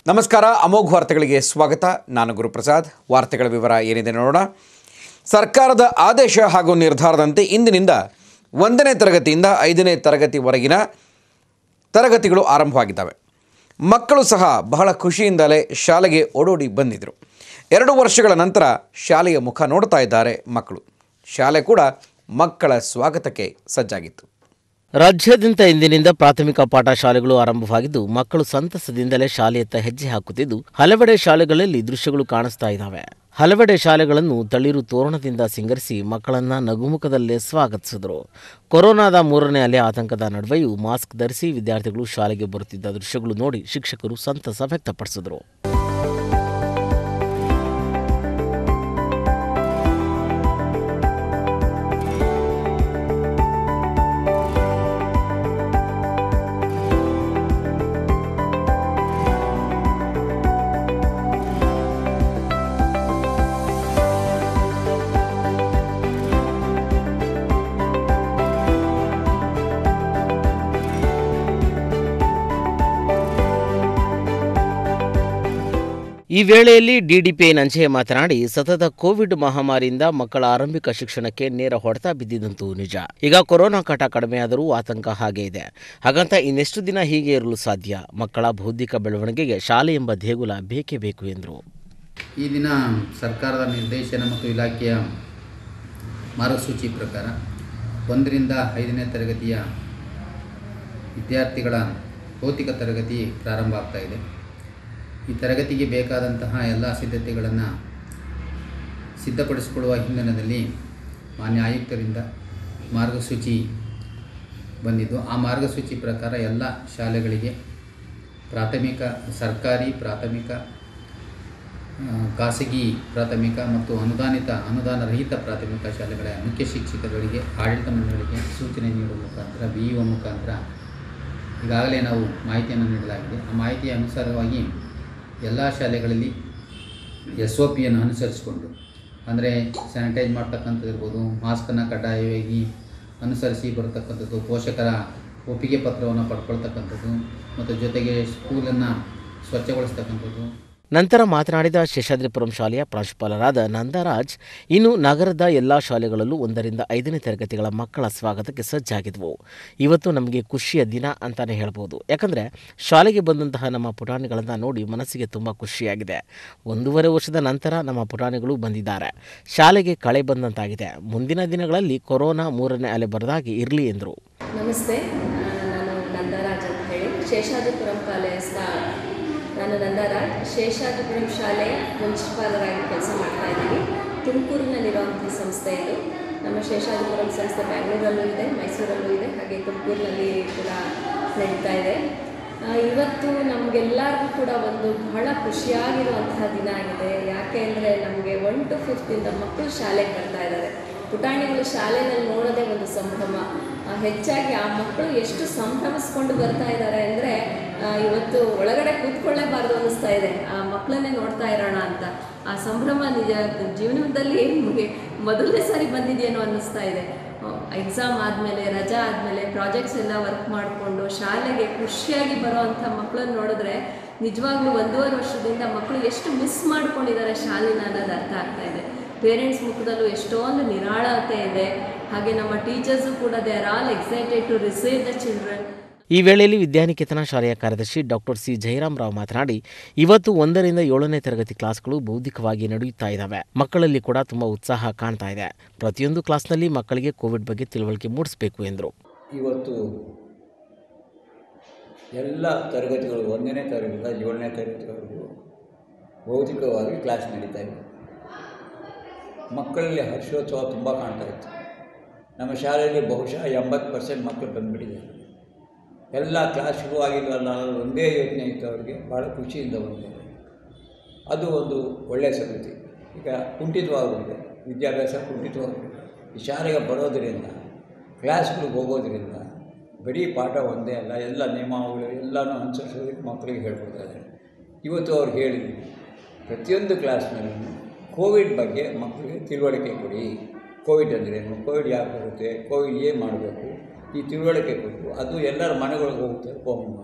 ನಮಸ್ಕಾರ ಅಮೋಘ ವಾರ್ತೆಗಳಿಗೆ ಸ್ವಾಗತ ನಾನು ಗುರುಪ್ರಸಾದ್ ವಾರ್ತೆಗಳ ವಿವರ ಏನಿದೆ ನೋಡೋಣ ಸರ್ಕಾರದ ಆದೇಶ ಹಾಗೂ ನಿರ್ಧಾರದಂತೆ ಇಂದಿನಿಂದ ಒಂದನೇ ತರಗತಿಯಿಂದ ಐದನೇ ತರಗತಿವರೆಗಿನ ತರಗತಿಗಳು ಆರಂಭವಾಗಿದ್ದಾವೆ ಮಕ್ಕಳು ಸಹ ಬಹಳ ಖುಷಿಯಿಂದಲೇ ಶಾಲೆಗೆ ಓಡೋಡಿ ಬಂದಿದ್ದರು ಎರಡು ವರ್ಷಗಳ ನಂತರ ಶಾಲೆಯ ಮುಖ ನೋಡ್ತಾ ಇದ್ದಾರೆ ಮಕ್ಕಳು ಶಾಲೆ ಕೂಡ ಮಕ್ಕಳ ಸ್ವಾಗತಕ್ಕೆ ಸಜ್ಜಾಗಿತ್ತು ರಾಜ್ಯಾದ್ಯಂತ ಇಂದಿನಿಂದ ಪ್ರಾಥಮಿಕ ಪಾಠ ಶಾಲೆಗಳು ಆರಂಭವಾಗಿದ್ದು ಮಕ್ಕಳು ಸಂತಸದಿಂದಲೇ ಶಾಲೆಯತ್ತ ಹೆಜ್ಜೆ ಹಾಕುತ್ತಿದ್ದು ಹಲವೆಡೆ ಶಾಲೆಗಳಲ್ಲಿ ದೃಶ್ಯಗಳು ಕಾಣಿಸ್ತಾ ಇದ್ದಾವೆ ಹಲವೆಡೆ ಶಾಲೆಗಳನ್ನು ತಳಿರು ತೋರಣದಿಂದ ಸಿಂಗರಿಸಿ ಮಕ್ಕಳನ್ನ ನಗುಮುಖದಲ್ಲೇ ಸ್ವಾಗತಿಸಿದರು ಕೊರೋನಾದ ಮೂರನೇ ಅಲೆ ಆತಂಕದ ನಡುವೆಯೂ ಮಾಸ್ಕ್ ಧರಿಸಿ ವಿದ್ಯಾರ್ಥಿಗಳು ಶಾಲೆಗೆ ಬರುತ್ತಿದ್ದ ದೃಶ್ಯಗಳು ನೋಡಿ ಶಿಕ್ಷಕರು ಸಂತಸ ವ್ಯಕ್ತಪಡಿಸಿದರು ಈ ವೇಳೆಯಲ್ಲಿ ಡಿಡಿಪಿಐ ನಂಜೆ ಮಾತನಾಡಿ ಸತತ ಕೋವಿಡ್ ಮಹಾಮಾರಿಯಿಂದ ಮಕ್ಕಳ ಆರಂಭಿಕ ಶಿಕ್ಷಣಕ್ಕೆ ನೇರ ಹೊಡೆತ ಬಿದ್ದಿದ್ದಂತೂ ನಿಜ ಈಗ ಕೊರೋನಾ ಕಾಟ ಕಡಿಮೆಯಾದರೂ ಆತಂಕ ಹಾಗೇ ಇದೆ ಹಾಗಂತ ಇನ್ನೆಷ್ಟು ದಿನ ಹೀಗೆ ಇರಲು ಸಾಧ್ಯ ಮಕ್ಕಳ ಬೌದ್ಧಿಕ ಬೆಳವಣಿಗೆಗೆ ಶಾಲೆ ಎಂಬ ದೇಗುಲ ಬೇಕೇ ಬೇಕು ಎಂದರು ಈ ದಿನ ಸರ್ಕಾರದ ನಿರ್ದೇಶನ ಮತ್ತು ಇಲಾಖೆಯ ಮಾರ್ಗಸೂಚಿ ಪ್ರಕಾರ ಒಂದರಿಂದ ಐದನೇ ತರಗತಿಯ ವಿದ್ಯಾರ್ಥಿಗಳ ಭೌತಿಕ ತರಗತಿ ಪ್ರಾರಂಭ ಆಗ್ತಾ ಇದೆ ಈ ತರಗತಿಗೆ ಬೇಕಾದಂತಹ ಎಲ್ಲ ಸಿದ್ಧತೆಗಳನ್ನು ಸಿದ್ಧಪಡಿಸಿಕೊಳ್ಳುವ ಹಿನ್ನೆಲೆಯಲ್ಲಿ ಮಾನ್ಯ ಆಯುಕ್ತರಿಂದ ಮಾರ್ಗಸೂಚಿ ಬಂದಿದ್ದು ಆ ಮಾರ್ಗಸೂಚಿ ಪ್ರಕಾರ ಎಲ್ಲ ಶಾಲೆಗಳಿಗೆ ಪ್ರಾಥಮಿಕ ಸರ್ಕಾರಿ ಪ್ರಾಥಮಿಕ ಆ, ಖಾಸಗಿ ಪ್ರಾಥಮಿಕ ಮತ್ತು ಅನುದಾನಿತ ಅನುದಾನ ರಹಿತ ಪ್ರಾಥಮಿಕ ಶಾಲೆಗಳ ಮುಖ್ಯ ಶಿಕ್ಷಕರುಗಳಿಗೆ ಆಡಳಿತ ಮಂಡಳಿಗೆ ಸೂಚನೆ ನೀಡುವ ಮುಖಾಂತರ ಬಿ ಇ ಒ ಮುಖಾಂತರ ಈಗಾಗಲೇ ನಾವು ಮಾಹಿತಿಯನ್ನು ನೀಡಲಾಗಿದೆ ಆ ಮಾಹಿತಿಯ ಅನುಸಾರವಾಗಿ ಎಲ್ಲ ಶಾಲೆಗಳಲ್ಲಿ ಎಸ್ ಒ ಪಿಯನ್ನು ಅನುಸರಿಸಿಕೊಂಡು ಅಂದರೆ ಸ್ಯಾನಿಟೈಸ್ ಮಾಡ್ತಕ್ಕಂಥದ್ದು ಇರ್ಬೋದು ಮಾಸ್ಕನ್ನು ಕಡ್ಡಾಯವಾಗಿ ಅನುಸರಿಸಿ ಬರತಕ್ಕಂಥದ್ದು ಪೋಷಕರ ಒಪ್ಪಿಗೆ ಪತ್ರವನ್ನು ಪಡ್ಕೊಳ್ತಕ್ಕಂಥದ್ದು ಮತ್ತು ಜೊತೆಗೆ ಸ್ಕೂಲನ್ನು ಸ್ವಚ್ಛಗೊಳಿಸ್ತಕ್ಕಂಥದ್ದು ನಂತರ ಮಾತನಾಡಿದ ಶೇಷಾದ್ರಿಪುರಂ ಶಾಲೆಯ ಪ್ರಾಂಶುಪಾಲರಾದ ನಂದರಾಜ್ ಇನ್ನು ನಗರದ ಎಲ್ಲ ಶಾಲೆಗಳಲ್ಲೂ ಒಂದರಿಂದ ಐದನೇ ತರಗತಿಗಳ ಮಕ್ಕಳ ಸ್ವಾಗತಕ್ಕೆ ಸಜ್ಜಾಗಿದ್ವು ಇವತ್ತು ನಮಗೆ ಖುಷಿಯ ದಿನ ಅಂತಾನೆ ಹೇಳ್ಬೋದು ಯಾಕಂದರೆ ಶಾಲೆಗೆ ಬಂದಂತಹ ನಮ್ಮ ಪುಟಾಣಿಗಳನ್ನು ನೋಡಿ ಮನಸ್ಸಿಗೆ ತುಂಬ ಖುಷಿಯಾಗಿದೆ ಒಂದೂವರೆ ವರ್ಷದ ನಂತರ ನಮ್ಮ ಪುಟಾಣಿಗಳು ಬಂದಿದ್ದಾರೆ ಶಾಲೆಗೆ ಕಳೆ ಬಂದಂತಾಗಿದೆ ಮುಂದಿನ ದಿನಗಳಲ್ಲಿ ಕೊರೋನಾ ಮೂರನೇ ಅಲೆ ಬರದಾಗಿ ಇರಲಿ ಎಂದರು ನಮಸ್ತೆ ಆ, ನಾನು ನಂದರಾಜ್ ಅಂತ ಹೇಳಿ ಶೇಷಾದ್ರಿಪುರಂ ಕಾಲೇಜ್ನ ನಾನು ನಂದರಾಜ್ ಶೇಷಾದ್ರಿಪುರಂ ಶಾಲೆಯ ಪ್ರಿನ್ಸಿಪಾಲರಾಗಿ ಕೆಲಸ ಮಾಡ್ತಾ ಇದ್ದೀನಿ ತುಮಕೂರಿನಲ್ಲಿರುವಂಥ ಸಂಸ್ಥೆ ಇದು ನಮ್ಮ ಶೇಷಾದ್ರಿಪುರಂ ಸಂಸ್ಥೆ ಬ್ಯಾಂಗ್ಳೂರಲ್ಲೂ ಇದೆ ಮೈಸೂರಲ್ಲೂ ಇದೆ ಹಾಗೆ ತುಮಕೂರಿನಲ್ಲಿ ಕೂಡ ನಡೀತಾ ಇದೆ ಆ, ಇವತ್ತು ನಮಗೆಲ್ಲರಿಗೂ ಕೂಡ ಒಂದು ಬಹಳ ಖುಷಿಯಾಗಿರುವಂತಹ ದಿನ ಆಗಿದೆ ಯಾಕೆ ಅಂದರೆ ನಮಗೆ ಒನ್ ಟು ಫಿಫ್ತಿಂದ ಮಕ್ಕಳು ಶಾಲೆಗೆ ಬರ್ತಾ ಇದ್ದಾರೆ ಪುಟಾಣಿಗಳು ಶಾಲೆಯಲ್ಲಿ ನೋಡೋದೇ ಒಂದು ಸಂಭ್ರಮ ಆ, ಹೆಚ್ಚಾಗಿ ಆ ಮಕ್ಕಳು ಎಷ್ಟು ಸಂಭ್ರಮಿಸ್ಕೊಂಡು ಬರ್ತಾ ಇದ್ದಾರೆ ಅಂದರೆ ಇವತ್ತು ಒಳಗಡೆ ಕೂತ್ಕೊಳ್ಳೇಬಾರ್ದು ಅನ್ನಿಸ್ತಾ ಇದೆ ಆ ಮಕ್ಕಳನ್ನೇ ನೋಡ್ತಾ ಇರೋಣ ಅಂತ ಆ ಸಂಭ್ರಮ ನಿಜ ಜೀವನದಲ್ಲಿ ನಮಗೆ ಮೊದಲನೇ ಸಾರಿ ಬಂದಿದೆಯೇನೋ ಅನ್ನಿಸ್ತಾ ಇದೆ ಎಕ್ಸಾಮ್ ಆದಮೇಲೆ ರಜಾ ಆದಮೇಲೆ ಪ್ರಾಜೆಕ್ಟ್ಸ್ ಎಲ್ಲ ವರ್ಕ್ ಮಾಡಿಕೊಂಡು ಶಾಲೆಗೆ ಖುಷಿಯಾಗಿ ಬರೋವಂಥ ಮಕ್ಕಳನ್ನ ನೋಡಿದ್ರೆ ನಿಜವಾಗ್ಲೂ ಒಂದೂವರೆ ವರ್ಷದಿಂದ ಮಕ್ಕಳು ಎಷ್ಟು ಮಿಸ್ ಮಾಡ್ಕೊಂಡಿದ್ದಾರೆ ಶಾಲೆನ ಅನ್ನೋದು ಅರ್ಥ ಆಗ್ತಾ ಇದೆ ಪೇರೆಂಟ್ಸ್ ಮುಖದಲ್ಲೂ ಎಷ್ಟೊಂದು ನಿರಾಳತೆ ಇದೆ ಹಾಗೆ ನಮ್ಮ ಟೀಚರ್ಸು ಕೂಡ they are all excited to receive the children ಈ ವೇಳೆಯಲ್ಲಿ ವಿದ್ಯಾನಿಕೇತನ ಶಾಲೆಯ ಕಾರ್ಯದರ್ಶಿ ಡಾಕ್ಟರ್ ಸಿ ಜಯರಾಮ್ ರಾವ್ ಮಾತನಾಡಿ ಇವತ್ತು ಒಂದರಿಂದ ಏಳನೇ ತರಗತಿ ಕ್ಲಾಸ್ಗಳು ಬೌದ್ಧಿಕವಾಗಿ ನಡೆಯುತ್ತಾ ಇದ್ದಾವೆ ಮಕ್ಕಳಲ್ಲಿ ಕೂಡ ತುಂಬ ಉತ್ಸಾಹ ಕಾಣ್ತಾ ಇದೆ ಪ್ರತಿಯೊಂದು ಕ್ಲಾಸ್ನಲ್ಲಿ ಮಕ್ಕಳಿಗೆ ಕೋವಿಡ್ ಬಗ್ಗೆ ತಿಳುವಳಿಕೆ ಮೂಡಿಸಬೇಕು ಎಂದರು ಇವತ್ತು ಎಲ್ಲ ತರಗತಿಗಳು ಒಂದನೇ ತರಗತಿಯಿಂದ ಏಳನೇ ತರಗತಿವರೆಗೂ ಭೌತಿಕವಾಗಿ ಕ್ಲಾಸ್ ನಡೀತಾ ಇದೆ ಮಕ್ಕಳಲ್ಲಿ ಹರ್ಷೋತ್ಸವ ತುಂಬ ಕಾಣ್ತಾ ಇತ್ತು ನಮ್ಮ ಶಾಲೆಯಲ್ಲಿ ಬಹುಶಃ ಎಂಬತ್ತು ಪರ್ಸೆಂಟ್ ಮಕ್ಕಳು ಬಂದುಬಿಟ್ಟಿದ್ದಾರೆ ಎಲ್ಲ ಕ್ಲಾಸ್ ಶುರುವಾಗಿಲ್ವಲ್ಲ ಅನ್ನೋದು ಒಂದೇ ಯೋಚನೆ ಇತ್ತು ಅವರಿಗೆ ಭಾಳ ಖುಷಿಯಿಂದ ಬಂದಿದ್ದಾರೆ ಅದು ಒಂದು ಒಳ್ಳೆಯ ಸಂಗತಿ ಈಗ ಕುಂಠಿತವಾಗಿದೆ ವಿದ್ಯಾಭ್ಯಾಸ ಕುಂಠಿತವಾಗಿದೆ ಈ ಶಾಲೆಗೆ ಬರೋದರಿಂದ ಕ್ಲಾಸ್ಗಳಿಗೆ ಹೋಗೋದ್ರಿಂದ ಬರೀ ಪಾಠ ಒಂದೇ ಅಲ್ಲ ಎಲ್ಲ ನಿಯಮಾವಳಿ ಎಲ್ಲನೂ ಅನುಸರಿಸೋದಕ್ಕೆ ಮಕ್ಕಳಿಗೆ ಹೇಳ್ಕೊಡ್ತಾರೆ ಇವತ್ತು ಅವ್ರು ಹೇಳಿದ್ರು ಪ್ರತಿಯೊಂದು ಕ್ಲಾಸ್ನಲ್ಲೂ ಕೋವಿಡ್ ಬಗ್ಗೆ ಮಕ್ಕಳಿಗೆ ತಿಳುವಳಿಕೆ ಕೊಡಿ ಕೋವಿಡ್ ಅಂದ್ರೇನು ಕೋವಿಡ್ ಯಾಕೆ ಬರುತ್ತೆ ಕೋವಿಡ್ ಏನು ಮಾಡಬೇಕು ಈ ತಿಳುವಳಿಕೆ ಕೊಟ್ಟು ಅದು ಎಲ್ಲರ ಮನೆಗಳಿಗೆ ಹೋಗುತ್ತೆ ಫೋನ್ ಮಾಡಿ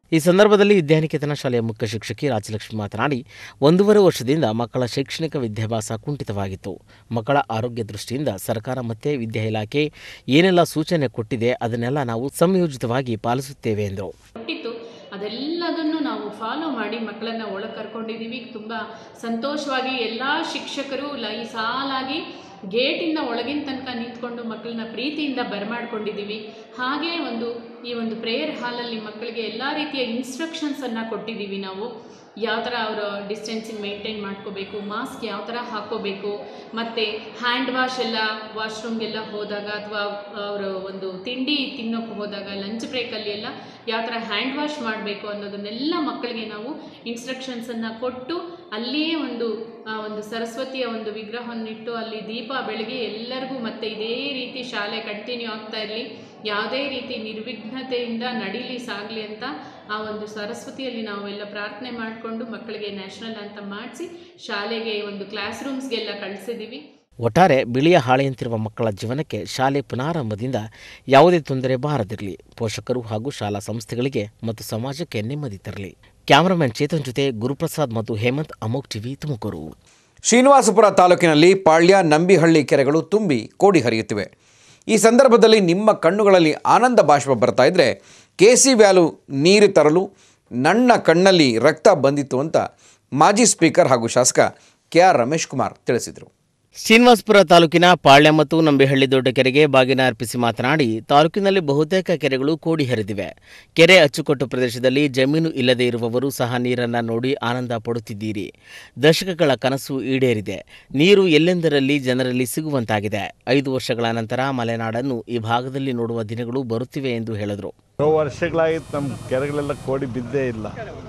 ಈ ಸಂದರ್ಭದಲ್ಲಿ ವಿದ್ಯಾನಿಕೇತನ ಶಾಲೆಯ ಮುಖ್ಯ ಶಿಕ್ಷಕಿ ರಾಜಲಕ್ಷ್ಮಿ ಮಾತನಾಡಿ ಒಂದೂವರೆ ವರ್ಷದಿಂದ ಮಕ್ಕಳ ಶೈಕ್ಷಣಿಕ ವಿದ್ಯಾಭ್ಯಾಸ ಕುಂಠಿತವಾಗಿತ್ತು ಮಕ್ಕಳ ಆರೋಗ್ಯ ದೃಷ್ಟಿಯಿಂದ ಸರ್ಕಾರ ಮತ್ತು ವಿದ್ಯಾ ಇಲಾಖೆ ಏನೆಲ್ಲ ಸೂಚನೆ ಕೊಟ್ಟಿದೆ ಅದನ್ನೆಲ್ಲ ನಾವು ಸಂಯೋಜಿತವಾಗಿ ಪಾಲಿಸುತ್ತೇವೆ ಎಂದರು ಕೊಟ್ಟಿತ್ತು ಅದೆಲ್ಲದನ್ನು ನಾವು ಫಾಲೋ ಮಾಡಿ ಮಕ್ಕಳನ್ನು ಒಳಗೆ ಕರ್ಕೊಂಡಿದ್ದೀವಿ ತುಂಬ ಸಂತೋಷವಾಗಿ ಎಲ್ಲ ಶಿಕ್ಷಕರು ಲೈ ಸಾಲಾಗಿ ಗೇಟಿಂದ ಒಳಗಿನ ತನಕ ನಿಂತ್ಕೊಂಡು ಮಕ್ಕಳನ್ನ ಪ್ರೀತಿಯಿಂದ ಬರಮಾಡ್ಕೊಂಡಿದ್ದೀವಿ ಹಾಗೆ ಒಂದು ಈ ಒಂದು ಪ್ರೇಯರ್ ಹಾಲಲ್ಲಿ ಮಕ್ಕಳಿಗೆ ಎಲ್ಲ ರೀತಿಯ ಇನ್ಸ್ಟ್ರಕ್ಷನ್ಸನ್ನು ಕೊಟ್ಟಿದ್ದೀವಿ ನಾವು ಯಾವ ಥರ ಅವರು ಡಿಸ್ಟೆನ್ಸಿಂಗ್ ಮೇಂಟೈನ್ ಮಾಡ್ಕೋಬೇಕು ಮಾಸ್ಕ್ ಯಾವ ಥರ ಹಾಕ್ಕೋಬೇಕು ಮತ್ತು ಹ್ಯಾಂಡ್ ವಾಶ್ ಎಲ್ಲ ವಾಶ್ರೂಮ್ಗೆಲ್ಲ ಹೋದಾಗ ಅಥವಾ ಅವರು ಒಂದು ತಿಂಡಿ ತಿನ್ನೋಕೆ ಹೋದಾಗ ಲಂಚ್ ಬ್ರೇಕಲ್ಲಿ ಎಲ್ಲ ಯಾವ ಥರ ಹ್ಯಾಂಡ್ ವಾಶ್ ಮಾಡಬೇಕು ಅನ್ನೋದನ್ನೆಲ್ಲ ಮಕ್ಕಳಿಗೆ ನಾವು ಇನ್ಸ್ಟ್ರಕ್ಷನ್ಸನ್ನು ಕೊಟ್ಟು ಅಲ್ಲಿಯೇ ಒಂದು ಆ, ಒಂದು ಸರಸ್ವತಿಯ ಒಂದು ವಿಗ್ರಹವನ್ನಿಟ್ಟು ಅಲ್ಲಿ ದೀಪ ಬೆಳಗ್ಗೆ ಎಲ್ಲರಿಗೂ ಮತ್ತೆ ಇದೇ ರೀತಿ ಶಾಲೆ ಕಂಟಿನ್ಯೂ ಆಗ್ತಾ ಇರಲಿ ಯಾವುದೇ ರೀತಿ ನಿರ್ವಿಘ್ನತೆಯಿಂದ ನಡೀಲಿ ಸಾಗಲಿ ಅಂತ ಆ ಒಂದು ಸರಸ್ವತಿಯಲ್ಲಿ ನಾವೆಲ್ಲ ಪ್ರಾರ್ಥನೆ ಮಾಡಿಕೊಂಡು ಮಕ್ಕಳಿಗೆ ನ್ಯಾಷನಲ್ ಅಂತ ಮಾಡಿಸಿ ಶಾಲೆಗೆ ಒಂದು ಕ್ಲಾಸ್ ರೂಮ್ಸ್ಗೆಲ್ಲ ಕಳಿಸಿದ್ದೀವಿ ಒಟ್ಟಾರೆ ಬಿಳಿಯ ಹಾಳೆಯಂತಿರುವ ಮಕ್ಕಳ ಜೀವನಕ್ಕೆ ಶಾಲೆ ಪುನಾರಂಭದಿಂದ ಯಾವುದೇ ತೊಂದರೆ ಬಾರದಿರಲಿ ಪೋಷಕರು ಹಾಗೂ ಶಾಲಾ ಸಂಸ್ಥೆಗಳಿಗೆ ಮತ್ತು ಸಮಾಜಕ್ಕೆ ನೆಮ್ಮದಿ ತರಲಿ ಕ್ಯಾಮರಾಮನ್ ಚೇತನ್ ಜೊತೆ ಗುರುಪ್ರಸಾದ್ ಮತ್ತು ಹೇಮಂತ್ ಅಮೋಕ್ ಟಿವಿ ತುಮಕೂರು ಶ್ರೀನಿವಾಸಪುರ ತಾಲೂಕಿನಲ್ಲಿ ಪಾಳ್ಯ ನಂಬಿಹಳ್ಳಿ ಕೆರೆಗಳು ತುಂಬಿ ಕೋಡಿ ಹರಿಯುತ್ತಿವೆ ಈ ಸಂದರ್ಭದಲ್ಲಿ ನಿಮ್ಮ ಕಣ್ಣುಗಳಲ್ಲಿ ಆನಂದ ಬಾಷ್ಪ ಬರ್ತಾ ಇದ್ದರೆ ಕೆ ಸಿ ವ್ಯಾಲು ನೀರು ತರಲು ನನ್ನ ಕಣ್ಣಲ್ಲಿ ರಕ್ತ ಬಂದಿತ್ತು ಅಂತ ಮಾಜಿ ಸ್ಪೀಕರ್ ಹಾಗೂ ಶಾಸಕ ಕೆ ಆರ್ ರಮೇಶ್ ಕುಮಾರ್ ತಿಳಿಸಿದರು ಶ್ರೀನಿವಾಸಪುರ ತಾಲೂಕಿನ ಪಾಳ್ಯ ಮತ್ತು ನಂಬಿಹಳ್ಳಿ ದೊಡ್ಡ ಕೆರೆಗೆ ಬಾಗಿನ ಅರ್ಪಿಸಿ ಮಾತನಾಡಿ ತಾಲೂಕಿನಲ್ಲಿ ಬಹುತೇಕ ಕೆರೆಗಳು ಕೋಡಿ ಹರಿದಿವೆ ಕೆರೆ ಅಚ್ಚುಕಟ್ಟು ಪ್ರದೇಶದಲ್ಲಿ ಜಮೀನು ಇಲ್ಲದೆ ಇರುವವರು ಸಹ ನೀರನ್ನು ನೋಡಿ ಆನಂದ ಪಡುತ್ತಿದ್ದೀರಿ ದಶಕಗಳ ಕನಸು ಈಡೇರಿದೆ ನೀರು ಎಲ್ಲೆಂದರಲ್ಲಿ ಜನರಲ್ಲಿ ಸಿಗುವಂತಾಗಿದೆ ಐದು ವರ್ಷಗಳ ನಂತರ ಮಲೆನಾಡನ್ನು ಈ ಭಾಗದಲ್ಲಿ ನೋಡುವ ದಿನಗಳು ಬರುತ್ತಿವೆ ಎಂದು ಹೇಳಿದರು ಎಷ್ಟೋ ವರ್ಷಗಳಾಗಿತ್ತು ನಮ್ಮ ಕೆರೆಗಳೆಲ್ಲ ಕೋಡಿ ಬಿದ್ದೇ ಇಲ್ಲ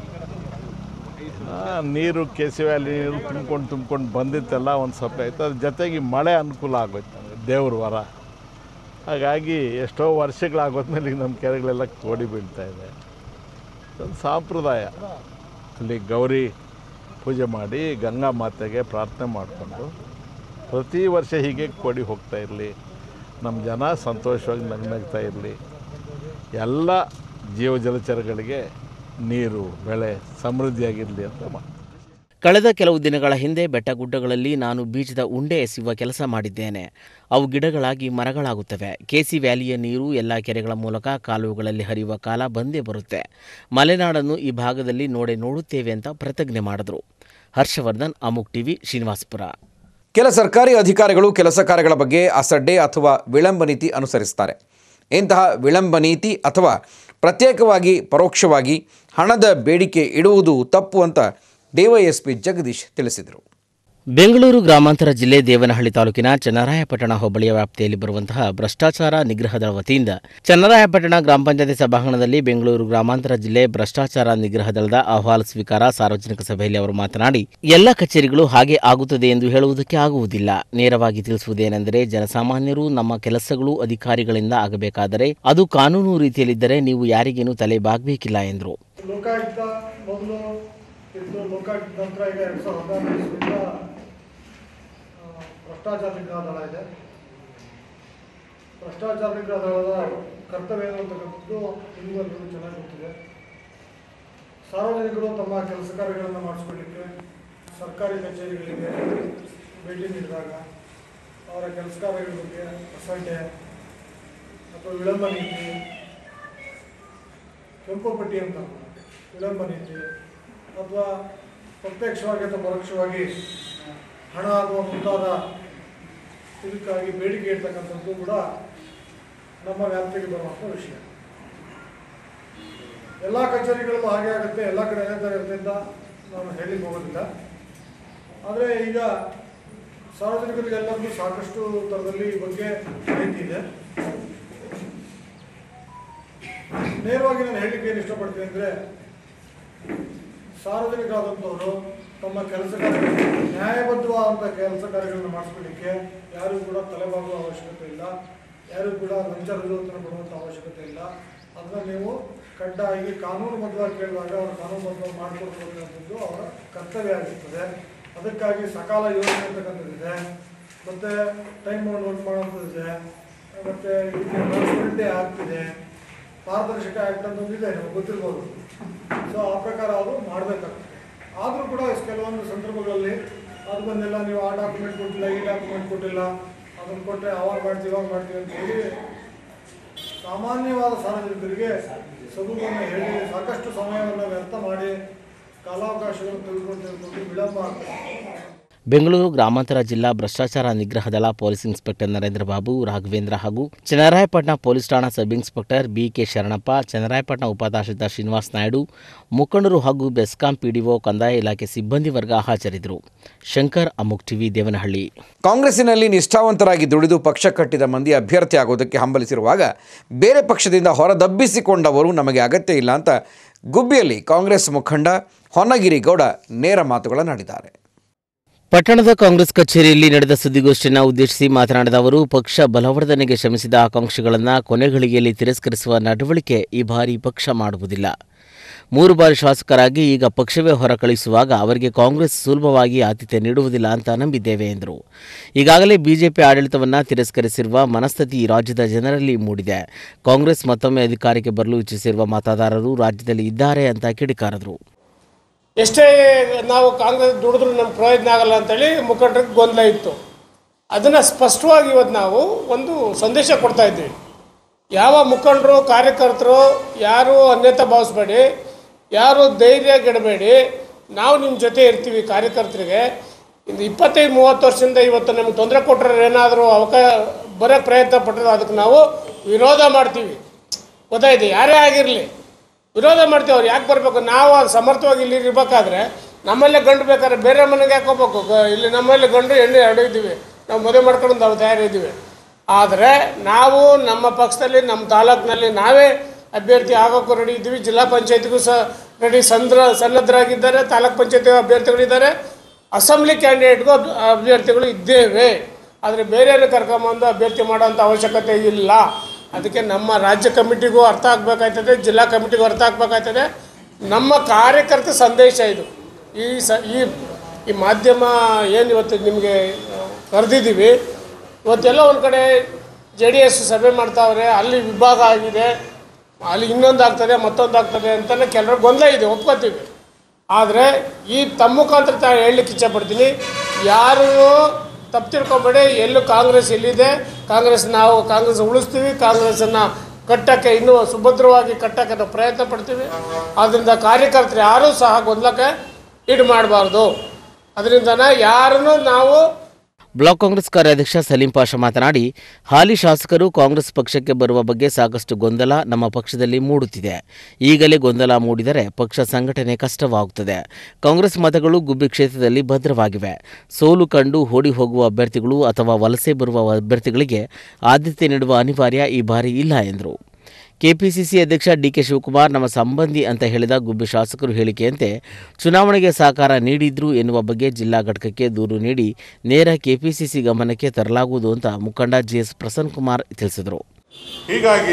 ಆ, ನೀರು ಕೆ ಸಿ ವ್ಯಾಲಿ ನೀರು ತುಂಬ್ಕೊಂಡು ತುಂಬ್ಕೊಂಡು ಬಂದಿತ್ತೆಲ್ಲ ಒಂದು ಸ್ವಲ್ಪ ಆಯಿತು ಅದ್ರ ಜೊತೆಗೆ ಈ ಮಳೆ ಅನುಕೂಲ ಆಗೋಯ್ತು ನಮಗೆ ದೇವ್ರ ವರ ಹಾಗಾಗಿ ಎಷ್ಟೋ ವರ್ಷಗಳಾಗೋದ್ಮೇಲೆ ಈಗ ನಮ್ಮ ಕೆರೆಗಳೆಲ್ಲ ಕೋಡಿ ಬೀಳ್ತಾ ಇದೆ ಒಂದು ಸಾಂಪ್ರದಾಯ ಅಲ್ಲಿ ಗೌರಿ ಪೂಜೆ ಮಾಡಿ ಗಂಗಾ ಮಾತೆಗೆ ಪ್ರಾರ್ಥನೆ ಮಾಡಿಕೊಂಡು ಪ್ರತಿ ವರ್ಷ ಹೀಗೆ ಕೋಡಿ ಹೋಗ್ತಾ ಇರಲಿ ನಮ್ಮ ಜನ ಸಂತೋಷವಾಗಿ ನಗ್ನಗ್ತಾ ಇರಲಿ ಎಲ್ಲ ಜೀವ ಜಲಚರಗಳಿಗೆ ನೀರು ಬೆಳೆ ಸಮೃದ್ಧಿಯಾಗಿರಲಿ ಅಂತ ಮಾ ಕಳೆದ ಕೆಲವು ದಿನಗಳ ಹಿಂದೆ ಬೆಟ್ಟಗುಡ್ಡಗಳಲ್ಲಿ ನಾನು ಬೀಜದ ಉಂಡೆ ಎಸೆಯುವ ಕೆಲಸ ಮಾಡಿದ್ದೇನೆ ಅವು ಗಿಡಗಳಾಗಿ ಮರಗಳಾಗುತ್ತವೆ ಕೆಸಿ ವ್ಯಾಲಿಯ ನೀರು ಎಲ್ಲ ಕೆರೆಗಳ ಮೂಲಕ ಕಾಲುವೆಗಳಲ್ಲಿ ಹರಿಯುವ ಕಾಲ ಬಂದೇ ಬರುತ್ತೆ ಮಲೆನಾಡನ್ನು ಈ ಭಾಗದಲ್ಲಿ ನೋಡೆ ನೋಡುತ್ತೇವೆ ಅಂತ ಪ್ರತಿಜ್ಞೆ ಮಾಡಿದ್ರು ಹರ್ಷವರ್ಧನ್ ಅಮುಕ್ ಟಿವಿ ಶ್ರೀನಿವಾಸಪುರ ಕೆಲ ಸರ್ಕಾರಿ ಅಧಿಕಾರಿಗಳು ಕೆಲಸ ಕಾರ್ಯಗಳ ಬಗ್ಗೆ ಅಸಡ್ಡೆ ಅಥವಾ ವಿಳಂಬ ನೀತಿ ಅನುಸರಿಸ್ತಾರೆ ಇಂತಹ ವಿಳಂಬ ನೀತಿ ಅಥವಾ ಪ್ರತ್ಯೇಕವಾಗಿ ಪರೋಕ್ಷವಾಗಿ ಹಣದ ಬೇಡಿಕೆ ಇಡುವುದು ತಪ್ಪು ಅಂತ ಡಿವೈಎಸ್ಪಿ ಜಗದೀಶ್ ತಿಳಿಸಿದರು ಬೆಂಗಳೂರು ಗ್ರಾಮಾಂತರ ಜಿಲ್ಲೆ ದೇವನಹಳ್ಳಿ ತಾಲೂಕಿನ ಚನ್ನರಾಯಪಟ್ಟಣ ಹೋಬಳಿಯ ವ್ಯಾಪ್ತಿಯಲ್ಲಿ ಬರುವಂತಹ ಭ್ರಷ್ಟಾಚಾರ ನಿಗ್ರಹ ದಳ ವತಿಯಿಂದ ಚನ್ನರಾಯಪಟ್ಟಣ ಗ್ರಾಮ ಪಂಚಾಯತಿ ಸಭಾಂಗಣದಲ್ಲಿ ಬೆಂಗಳೂರು ಗ್ರಾಮಾಂತರ ಜಿಲ್ಲೆ ಭ್ರಷ್ಟಾಚಾರ ನಿಗ್ರಹ ದಳದ ಅಹವಾಲು ಸ್ವೀಕಾರ ಸಾರ್ವಜನಿಕ ಸಭೆಯಲ್ಲಿ ಅವರು ಮಾತನಾಡಿ ಎಲ್ಲ ಕಚೇರಿಗಳು ಹಾಗೆ ಆಗುತ್ತದೆ ಎಂದು ಹೇಳುವುದಕ್ಕೆ ಆಗುವುದಿಲ್ಲ ನೇರವಾಗಿ ತಿಳಿಸುವುದೇನೆಂದರೆ ಜನಸಾಮಾನ್ಯರು ನಮ್ಮ ಕೆಲಸಗಳು ಅಧಿಕಾರಿಗಳಿಂದ ಆಗಬೇಕಾದರೆ ಅದು ಕಾನೂನು ರೀತಿಯಲ್ಲಿದ್ದರೆ ನೀವು ಯಾರಿಗೇನೂ ತಲೆ ಬಾಗಬೇಕಿಲ್ಲ ಎಂದರು ಲೋಕಾಯುಕ್ತ ಮೊದಲು ಇದ್ದು ಲೋಕಾಯುಕ್ತ ನಂತರ ಈಗ ಎರಡು ಸಾವಿರದ ಹದಿನಾರು ಇಸ್ವಿಯಿಂದ ಆ, ಭ್ರಷ್ಟಾಚಾರ ನಿಗ್ರಹ ದಳ ಇದೆ ಭ್ರಷ್ಟಾಚಾರ ನಿಗ್ರಹ ದಳದ ಕರ್ತವ್ಯ ಏನು ಅಂತಕ್ಕಂಥದ್ದು ನಿಮಗೆಲ್ಲರಿಗೂ ಚೆನ್ನಾಗಿ ಗೊತ್ತಿದೆ ಸಾರ್ವಜನಿಕರು ತಮ್ಮ ಕೆಲಸ ಕಾರ್ಯಗಳನ್ನು ಮಾಡಿಸ್ಕೊಳ್ಳಿಕ್ಕೆ ಸರ್ಕಾರಿ ಕಚೇರಿಗಳಿಗೆ ಭೇಟಿ ನೀಡಿದಾಗ ಅವರ ಕೆಲಸ ಕಾರ್ಯಗಳ ಬಗ್ಗೆ ಅಸಡ್ಡೆ ಅಥವಾ ವಿಳಂಬ ನೀತಿ ಕೆಂಪು ಪಟ್ಟಿ ಅಂತ ವಿಳಂಬ ನೀತಿ ಅಥವಾ ಪ್ರತ್ಯಕ್ಷವಾಗಿ ಅಥವಾ ಪರೋಕ್ಷವಾಗಿ ಹಣ ಅಥವಾ ಮುಂತಾದ ಇದಕ್ಕಾಗಿ ಬೇಡಿಕೆ ಇರ್ತಕ್ಕಂಥದ್ದು ಕೂಡ ನಮ್ಮ ವ್ಯಾಪ್ತಿಗೆ ಬರುವಂಥ ವಿಷಯ ಎಲ್ಲ ಕಚೇರಿಗಳಲ್ಲೂ ಹಾಗೆ ಆಗುತ್ತೆ ಎಲ್ಲ ಕಡೆ ಅದೇ ಥರ ಇರುತ್ತೆ ಅಂತ ನಾನು ಹೇಳಿಕ್ಕೆ ಹೋಗೋದಿಲ್ಲ ಆದರೆ ಈಗ ಸಾರ್ವಜನಿಕರಿಗೆ ಎಲ್ಲರಿಗೂ ಸಾಕಷ್ಟು ಥರದಲ್ಲಿ ಈ ಬಗ್ಗೆ ಮಾಹಿತಿ ಇದೆ ನೇರವಾಗಿ ನಾನು ಹೇಳಲಿಕ್ಕೆ ಏನು ಇಷ್ಟಪಡ್ತೀನಿ ಅಂದರೆ ಸಾರ್ವಜನಿಕರಾದಂಥವರು ತಮ್ಮ ಕೆಲಸ ಕಾರ್ಯಗಳು ನ್ಯಾಯಬದ್ಧವಾದಂಥ ಕೆಲಸ ಕಾರ್ಯಗಳನ್ನು ಮಾಡಿಸ್ಕೊಳ್ಳಿಕ್ಕೆ ಯಾರೂ ಕೂಡ ತಲೆಬಾಗುವ ಅವಶ್ಯಕತೆ ಇಲ್ಲ ಯಾರೂ ಕೂಡ ಲಂಚ ರುಜುವತನ ಕೊಡುವಂಥ ಅವಶ್ಯಕತೆ ಇಲ್ಲ ಅದನ್ನು ನೀವು ಕಡ್ಡಾಗಿ ಕಾನೂನುಬದ್ಧವಾಗಿ ಕೇಳಿದಾಗ ಅವರು ಕಾನೂನುಬದ್ಧವಾಗಿ ಮಾಡಿಕೊಡ್ಬೇಕಂಥದ್ದು ಅವರ ಕರ್ತವ್ಯ ಆಗಿರ್ತದೆ ಅದಕ್ಕಾಗಿ ಸಕಾಲ ಯೋಜನೆ ಅಂತಕ್ಕಂಥದ್ದಿದೆ ಮತ್ತು ಟೈಮ್ ನೋಟ್ ಮಾಡುವಂಥದ್ದಿದೆ ಮತ್ತು ಇದಕ್ಕೆ ಟ್ರಾನ್ಸ್ಪರೆಂಟೇ ಆಗ್ತಿದೆ ಪಾರದರ್ಶಕ ಆ್ಯಕ್ಟ್ ಅಂತ ಒಂದಿದೆ ನಿಮಗೆ ಗೊತ್ತಿರ್ಬೋದು ಸೊ ಆ ಪ್ರಕಾರ ಅದು ಮಾಡಬೇಕಾಗ್ತದೆ ಆದರೂ ಕೂಡ ಕೆಲವೊಂದು ಸಂದರ್ಭಗಳಲ್ಲಿ ಅದು ಬಂದಿಲ್ಲ ನೀವು ಆ ಡಾಕ್ಯುಮೆಂಟ್ ಕೊಟ್ಟಿಲ್ಲ ಈ ಡಾಕ್ಯುಮೆಂಟ್ ಕೊಟ್ಟಿಲ್ಲ ಅದನ್ನು ಕೊಟ್ಟರೆ ಅವಾಗ ಮಾಡ್ತೀವಿ ಇವಾಗ ಮಾಡ್ತೀವಿ ಅಂತ ಹೇಳಿ ಸಾಮಾನ್ಯವಾದ ಸಾರ್ವಜನಿಕರಿಗೆ ಸಬೂಬನ್ನು ಹೇಳಿ ಸಾಕಷ್ಟು ಸಮಯವನ್ನು ವ್ಯರ್ಥ ಮಾಡಿ ಕಾಲಾವಕಾಶಗಳನ್ನು ತೆಗೆದುಕೊಂಡು ತೆಗೆದುಕೊಂಡು ವಿಳಂಬ ಆಗ್ತದೆ ಬೆಂಗಳೂರು ಗ್ರಾಮಾಂತರ ಜಿಲ್ಲಾ ಭ್ರಷ್ಟಾಚಾರ ನಿಗ್ರಹ ದಳ ಪೊಲೀಸ್ ಇನ್ಸ್ಪೆಕ್ಟರ್ ನರೇಂದ್ರ ಬಾಬು ರಾಘವೇಂದ್ರ ಹಾಗೂ ಚನ್ನರಾಯಪಟ್ಟಣ ಪೊಲೀಸ್ ಠಾಣಾ sub inspector BK Sharanappa Channarayapatna ಉಪತಹಶೀಲ್ದಾರ್ ಶ್ರೀನಿವಾಸ್ ನಾಯ್ಡು ಮುಖಂಡರು ಹಾಗೂ ಬೆಸ್ಕಾಂ ಪಿಡಿಒ ಕಂದಾಯ ಇಲಾಖೆ ಸಿಬ್ಬಂದಿ ವರ್ಗ ಹಾಜರಿದ್ದರು ಶಂಕರ್ ಅಮುಕ್ ಟಿವಿ ದೇವನಹಳ್ಳಿ ಕಾಂಗ್ರೆಸ್ಸಿನಲ್ಲಿ ನಿಷ್ಠಾವಂತರಾಗಿ ದುಡಿದು ಪಕ್ಷ ಕಟ್ಟಿದ ಮಂದಿ ಅಭ್ಯರ್ಥಿ ಆಗೋದಕ್ಕೆ ಹಂಬಲಿಸಿರುವಾಗ ಬೇರೆ ಪಕ್ಷದಿಂದ ಹೊರದಬ್ಬಿಸಿಕೊಂಡವರು ನಮಗೆ ಅಗತ್ಯ ಇಲ್ಲ ಅಂತ ಗುಬ್ಬಿಯಲ್ಲಿ ಕಾಂಗ್ರೆಸ್ ಮುಖಂಡ ಹೊನ್ನಗಿರಿ ಗೌಡ ನೇರ ಮಾತುಗಳನ್ನಾಡಿದ್ದಾರೆ ಪಟ್ಟಣದ ಕಾಂಗ್ರೆಸ್ ಕಚೇರಿಯಲ್ಲಿ ನಡೆದ ಸುದ್ದಿಗೋಷ್ಠಿಯನ್ನು ಉದ್ದೇಶಿಸಿ ಮಾತನಾಡಿದ ಅವರು ಪಕ್ಷ ಬಲವರ್ಧನೆಗೆ ಶ್ರಮಿಸಿದ ಆಕಾಂಕ್ಷಿಗಳನ್ನು ಕೊನೆಗಳಿಗೆಯಲ್ಲಿ ತಿರಸ್ಕರಿಸುವ ನಡವಳಿಕೆ ಈ ಬಾರಿ ಪಕ್ಷ ಮಾಡುವುದಿಲ್ಲ ಮೂರು ಬಾರಿ ಶಾಸಕರಾಗಿ ಈಗ ಪಕ್ಷವೇ ಹೊರ ಕಳಿಸುವಾಗ ಅವರಿಗೆ ಕಾಂಗ್ರೆಸ್ ಸುಲಭವಾಗಿ ಆತಿಥ್ಯ ನೀಡುವುದಿಲ್ಲ ಅಂತ ನಂಬಿದ್ದೇವೆ ಎಂದರು ಈಗಾಗಲೇ ಬಿಜೆಪಿ ಆಡಳಿತವನ್ನು ತಿರಸ್ಕರಿಸಿರುವ ಮನಸ್ಥಿತಿ ಈ ರಾಜ್ಯದ ಜನರಲ್ಲಿ ಮೂಡಿದೆ ಕಾಂಗ್ರೆಸ್ ಮತ್ತೊಮ್ಮೆ ಅಧಿಕಾರಕ್ಕೆ ಬರಲು ಇಚ್ಛಿಸಿರುವ ಮತದಾರರು ರಾಜ್ಯದಲ್ಲಿ ಇದ್ದಾರೆ ಅಂತ ಕಿಡಿಕಾರದರು ಎಷ್ಟೇ ನಾವು ಕಾಂಗ್ರೆಸ್ ದುಡಿದ್ರೂ ನಮ್ಗೆ ಪ್ರಯೋಜನ ಆಗಲ್ಲ ಅಂತೇಳಿ ಮುಖಂಡರಿಗೆ ಗೊಂದಲ ಇತ್ತು ಅದನ್ನು ಸ್ಪಷ್ಟವಾಗಿ ಇವತ್ತು ನಾವು ಒಂದು ಸಂದೇಶ ಕೊಡ್ತಾ ಇದ್ದೀವಿ ಯಾವ ಮುಖಂಡರು ಕಾರ್ಯಕರ್ತರು ಯಾರು ಅನ್ಯತಾ ಭಾವಿಸ್ಬೇಡಿ ಯಾರು ಧೈರ್ಯ ಗೆಡಬೇಡಿ ನಾವು ನಿಮ್ಮ ಜೊತೆ ಇರ್ತೀವಿ ಕಾರ್ಯಕರ್ತರಿಗೆ ಇದು ಇಪ್ಪತ್ತೈದು ಮೂವತ್ತು ವರ್ಷದಿಂದ ಇವತ್ತು ನಮ್ಗೆ ತೊಂದರೆ ಕೊಟ್ಟರೆ ಏನಾದರೂ ಅವಕಾಶ ಬರೋ ಪ್ರಯತ್ನ ಪಟ್ಟರೆ ಅದಕ್ಕೆ ನಾವು ವಿರೋಧ ಮಾಡ್ತೀವಿ ಗೊತ್ತಾಯ್ತು ಯಾರೇ ಆಗಿರಲಿ ವಿರೋಧ ಮಾಡ್ತೀವಿ ಅವ್ರು ಯಾಕೆ ಬರಬೇಕು ನಾವು ಅದು ಸಮರ್ಥವಾಗಿ ಇಲ್ಲಿ ಇರಬೇಕಾದ್ರೆ ನಮ್ಮಲ್ಲೇ ಗಂಡು ಬೇಕಾದ್ರೆ ಬೇರೆ ಮನೆಗೆ ಯಾಕೆ ಹೋಗ್ಬೇಕು ಗ- ಇಲ್ಲಿ ನಮ್ಮಲ್ಲಿ ಗಂಡು ಹೆಣ್ಣು ಎರಡು ಇದ್ದೀವಿ ನಾವು ಮದುವೆ ಮಾಡ್ಕೊಂಡು ನಾವು ತಯಾರಿದ್ದೀವಿ ಆದರೆ ನಾವು ನಮ್ಮ ಪಕ್ಷದಲ್ಲಿ ನಮ್ಮ ತಾಲೂಕಿನಲ್ಲಿ ನಾವೇ ಅಭ್ಯರ್ಥಿ ಆಗೋಕ್ಕೂ ರೆಡಿ ಇದ್ದೀವಿ ಜಿಲ್ಲಾ ಪಂಚಾಯತಿಗೂ ಸಹ ರೆಡಿ ಸಂದ್ರ ಸನ್ನದ್ಧರಾಗಿದ್ದಾರೆ ತಾಲೂಕ್ ಪಂಚಾಯತಿ ಅಭ್ಯರ್ಥಿಗಳಿದ್ದಾರೆ ಅಸೆಂಬ್ಲಿ ಕ್ಯಾಂಡಿಡೇಟ್ಗೂ ಅಭ್- ಅಭ್ಯರ್ಥಿಗಳು ಇದ್ದೇವೆ ಆದರೆ ಬೇರೆಯವ್ರನ್ನ ಕರ್ಕೊಂಬಂದು ಅಭ್ಯರ್ಥಿ ಮಾಡೋಂಥ ಅವಶ್ಯಕತೆ ಇಲ್ಲ ಅದಕ್ಕೆ ನಮ್ಮ ರಾಜ್ಯ ಕಮಿಟಿಗೂ ಅರ್ಥ ಆಗಬೇಕಾಯ್ತದೆ ಜಿಲ್ಲಾ ಕಮಿಟಿಗೂ ಅರ್ಥ ಆಗಬೇಕಾಯ್ತದೆ ನಮ್ಮ ಕಾರ್ಯಕರ್ತ ಸಂದೇಶ ಇದು ಈ ಸ ಈ ಈ ಮಾಧ್ಯಮ ಏನು ಇವತ್ತು ನಿಮಗೆ ಕರೆದಿದ್ದೀವಿ ಇವತ್ತೆಲ್ಲ ಒಂದು ಕಡೆ ಜೆ ಡಿ ಎಸ್ ಸಭೆ ಮಾಡ್ತಾವ್ರೆ ಅಲ್ಲಿ ವಿಭಾಗ ಆಗಿದೆ ಅಲ್ಲಿ ಇನ್ನೊಂದು ಆಗ್ತದೆ ಮತ್ತೊಂದು ಆಗ್ತದೆ ಅಂತಲೇ ಕೆಲವರು ಗೊಂದಲ ಇದೆ ಒಪ್ಕೋತೀವಿ ಆದರೆ ಈ ತಮ್ಮ ಮುಖಾಂತರ ತಾ ಹೇಳಲಿಕ್ಕೆ ಇಚ್ಛಪಡ್ತೀನಿ ಯಾರು ತಪ್ಪು ತಿಳ್ಕೊಬೇಡಿ ಎಲ್ಲೂ ಕಾಂಗ್ರೆಸ್ ಎಲ್ಲಿದೆ ಕಾಂಗ್ರೆಸ್ ನಾವು ಕಾಂಗ್ರೆಸ್ ಉಳಿಸ್ತೀವಿ ಕಾಂಗ್ರೆಸ್ಸನ್ನು ಕಟ್ಟಕ್ಕೆ ಇನ್ನೂ ಸುಭದ್ರವಾಗಿ ಕಟ್ಟಕ್ಕೆ ನಾವು ಪ್ರಯತ್ನ ಪಡ್ತೀವಿ ಆದ್ದರಿಂದ ಕಾರ್ಯಕರ್ತರು ಯಾರೂ ಸಹ ಗೊಂದಲಕ್ಕೆ ಈಡು ಮಾಡಬಾರ್ದು ಅದರಿಂದನೇ ಯಾರನ್ನು ನಾವು ಬ್ಲಾಕ್ ಕಾಂಗ್ರೆಸ್ ಕಾರ್ಯಾಧ್ಯಕ್ಷ ಸಲೀಂ ಪಾಷಾ ಮಾತನಾಡಿ ಹಾಲಿ ಶಾಸಕರು ಕಾಂಗ್ರೆಸ್ ಪಕ್ಷಕ್ಕೆ ಬರುವ ಬಗ್ಗೆ ಸಾಕಷ್ಟು ಗೊಂದಲ ನಮ್ಮ ಪಕ್ಷದಲ್ಲಿ ಮೂಡುತ್ತಿದೆ ಈಗಲೇ ಗೊಂದಲ ಮೂಡಿದರೆ ಪಕ್ಷ ಸಂಘಟನೆ ಕಷ್ಟವಾಗುತ್ತದೆ ಕಾಂಗ್ರೆಸ್ ಮತಗಳು ಗುಬ್ಬಿ ಕ್ಷೇತ್ರದಲ್ಲಿ ಭದ್ರವಾಗಿವೆ ಸೋಲು ಕಂಡು ಓಡಿ ಹೋಗುವ ಅಭ್ಯರ್ಥಿಗಳು ಅಥವಾ ವಲಸೆ ಬರುವ ಅಭ್ಯರ್ಥಿಗಳಿಗೆ ಆದ್ಯತೆ ನೀಡುವ ಅನಿವಾರ್ಯ ಈ ಬಾರಿ ಇಲ್ಲ ಎಂದರು ಕೆಪಿಸಿಸಿ ಅಧ್ಯಕ್ಷ ಡಿಕೆ ಶಿವಕುಮಾರ್ ನಮ್ಮ ಸಂಬಂಧಿ ಅಂತ ಹೇಳಿದ ಗುಬ್ಬಿ ಶಾಸಕರು ಹೇಳಿಕೆಯಂತೆ ಚುನಾವಣೆಗೆ ಸಹಕಾರ ನೀಡಿದ್ರು ಎನ್ನುವ ಬಗ್ಗೆ ಜಿಲ್ಲಾ ಘಟಕಕ್ಕೆ ದೂರು ನೀಡಿ ನೇರ ಕೆಪಿಸಿಸಿ ಗಮನಕ್ಕೆ ತರಲಾಗುವುದು ಅಂತ ಮುಖಂಡ ಜಿಎಸ್ ಪ್ರಸನ್ನ ಕುಮಾರ್ ತಿಳಿಸಿದರು ಹೀಗಾಗಿ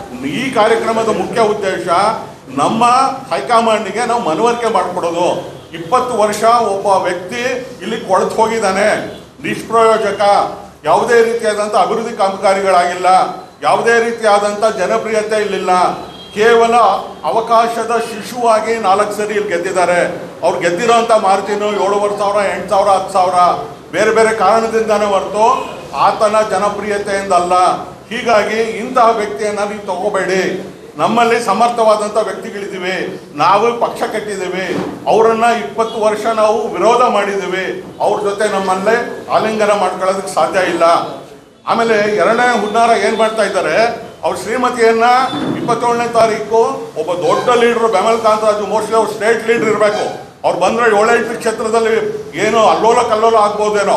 ಈ ಕಾರ್ಯಕ್ರಮದ ಮುಖ್ಯ ಉದ್ದೇಶ ನಮ್ಮ ಹೈಕಮಾಂಡ್ಗೆ ನಾವು ಮನವರಿಕೆ ಮಾಡಿಕೊಡೋದು ಇಪ್ಪತ್ತು ವರ್ಷ ಒಬ್ಬ ವ್ಯಕ್ತಿ ಇಲ್ಲಿ ಕೊಳೆತು ಹೋಗಿದ್ದಾನೆ ನಿಷ್ಪ್ರಯೋಜಕ ಯಾವುದೇ ರೀತಿಯಾದಂಥ ಅಭಿವೃದ್ಧಿ ಕಾಮಗಾರಿಗಳಾಗಿಲ್ಲ ಯಾವುದೇ ರೀತಿಯಾದಂಥ ಜನಪ್ರಿಯತೆ ಇಲ್ಲಿಲ್ಲ ಕೇವಲ ಅವಕಾಶದ ಶಿಶುವಾಗಿ ನಾಲ್ಕು ಸರಿ ಇಲ್ಲಿ ಗೆದ್ದಿದ್ದಾರೆ ಅವ್ರು ಗೆದ್ದಿರೋಂಥ ಮಾರ್ಜಿನು ಏಳುವರೆ ಸಾವಿರ ಎಂಟು ಸಾವಿರ ಹತ್ತು ಸಾವಿರ ಬೇರೆ ಬೇರೆ ಕಾರಣದಿಂದಾನೇ ಹೊರತು ಆತನ ಜನಪ್ರಿಯತೆಯಿಂದಲ್ಲ ಹೀಗಾಗಿ ಇಂತಹ ವ್ಯಕ್ತಿಯನ್ನ ನೀವು ತಗೋಬೇಡಿ ನಮ್ಮಲ್ಲಿ ಸಮರ್ಥವಾದಂಥ ವ್ಯಕ್ತಿಗಳಿದ್ದೀವಿ ನಾವು ಪಕ್ಷ ಕಟ್ಟಿದ್ದೀವಿ ಅವರನ್ನ ಇಪ್ಪತ್ತು ವರ್ಷ ನಾವು ವಿರೋಧ ಮಾಡಿದ್ದೀವಿ ಅವ್ರ ಜೊತೆ ನಮ್ಮಲ್ಲೇ ಆಲಿಂಗನ ಮಾಡ್ಕೊಳ್ಳೋದಕ್ಕೆ ಸಾಧ್ಯ ಇಲ್ಲ ಆಮೇಲೆ ಎರಡನೇ ಹುನ್ನಾರ ಏನು ಮಾಡ್ತಾ ಇದ್ದಾರೆ ಅವ್ರ ಶ್ರೀಮತಿಯನ್ನ ಇಪ್ಪತ್ತೇಳನೇ ತಾರೀಕು ಒಬ್ಬ ದೊಡ್ಡ ಲೀಡ್ರು ಬೆಮಲ್ ಕಾಂತರಾಜು ಮೋಸ್ಟ್ಲಿ ಅವ್ರು ಸ್ಟೇಟ್ ಲೀಡರ್ ಇರಬೇಕು ಅವ್ರು ಬಂದ್ರೆ ಏಳೆಂಟು ಕ್ಷೇತ್ರದಲ್ಲಿ ಏನೋ ಅಲ್ಲೋಲ ಕಲ್ಲೋಲ ಆಗ್ಬೋದೇನೋ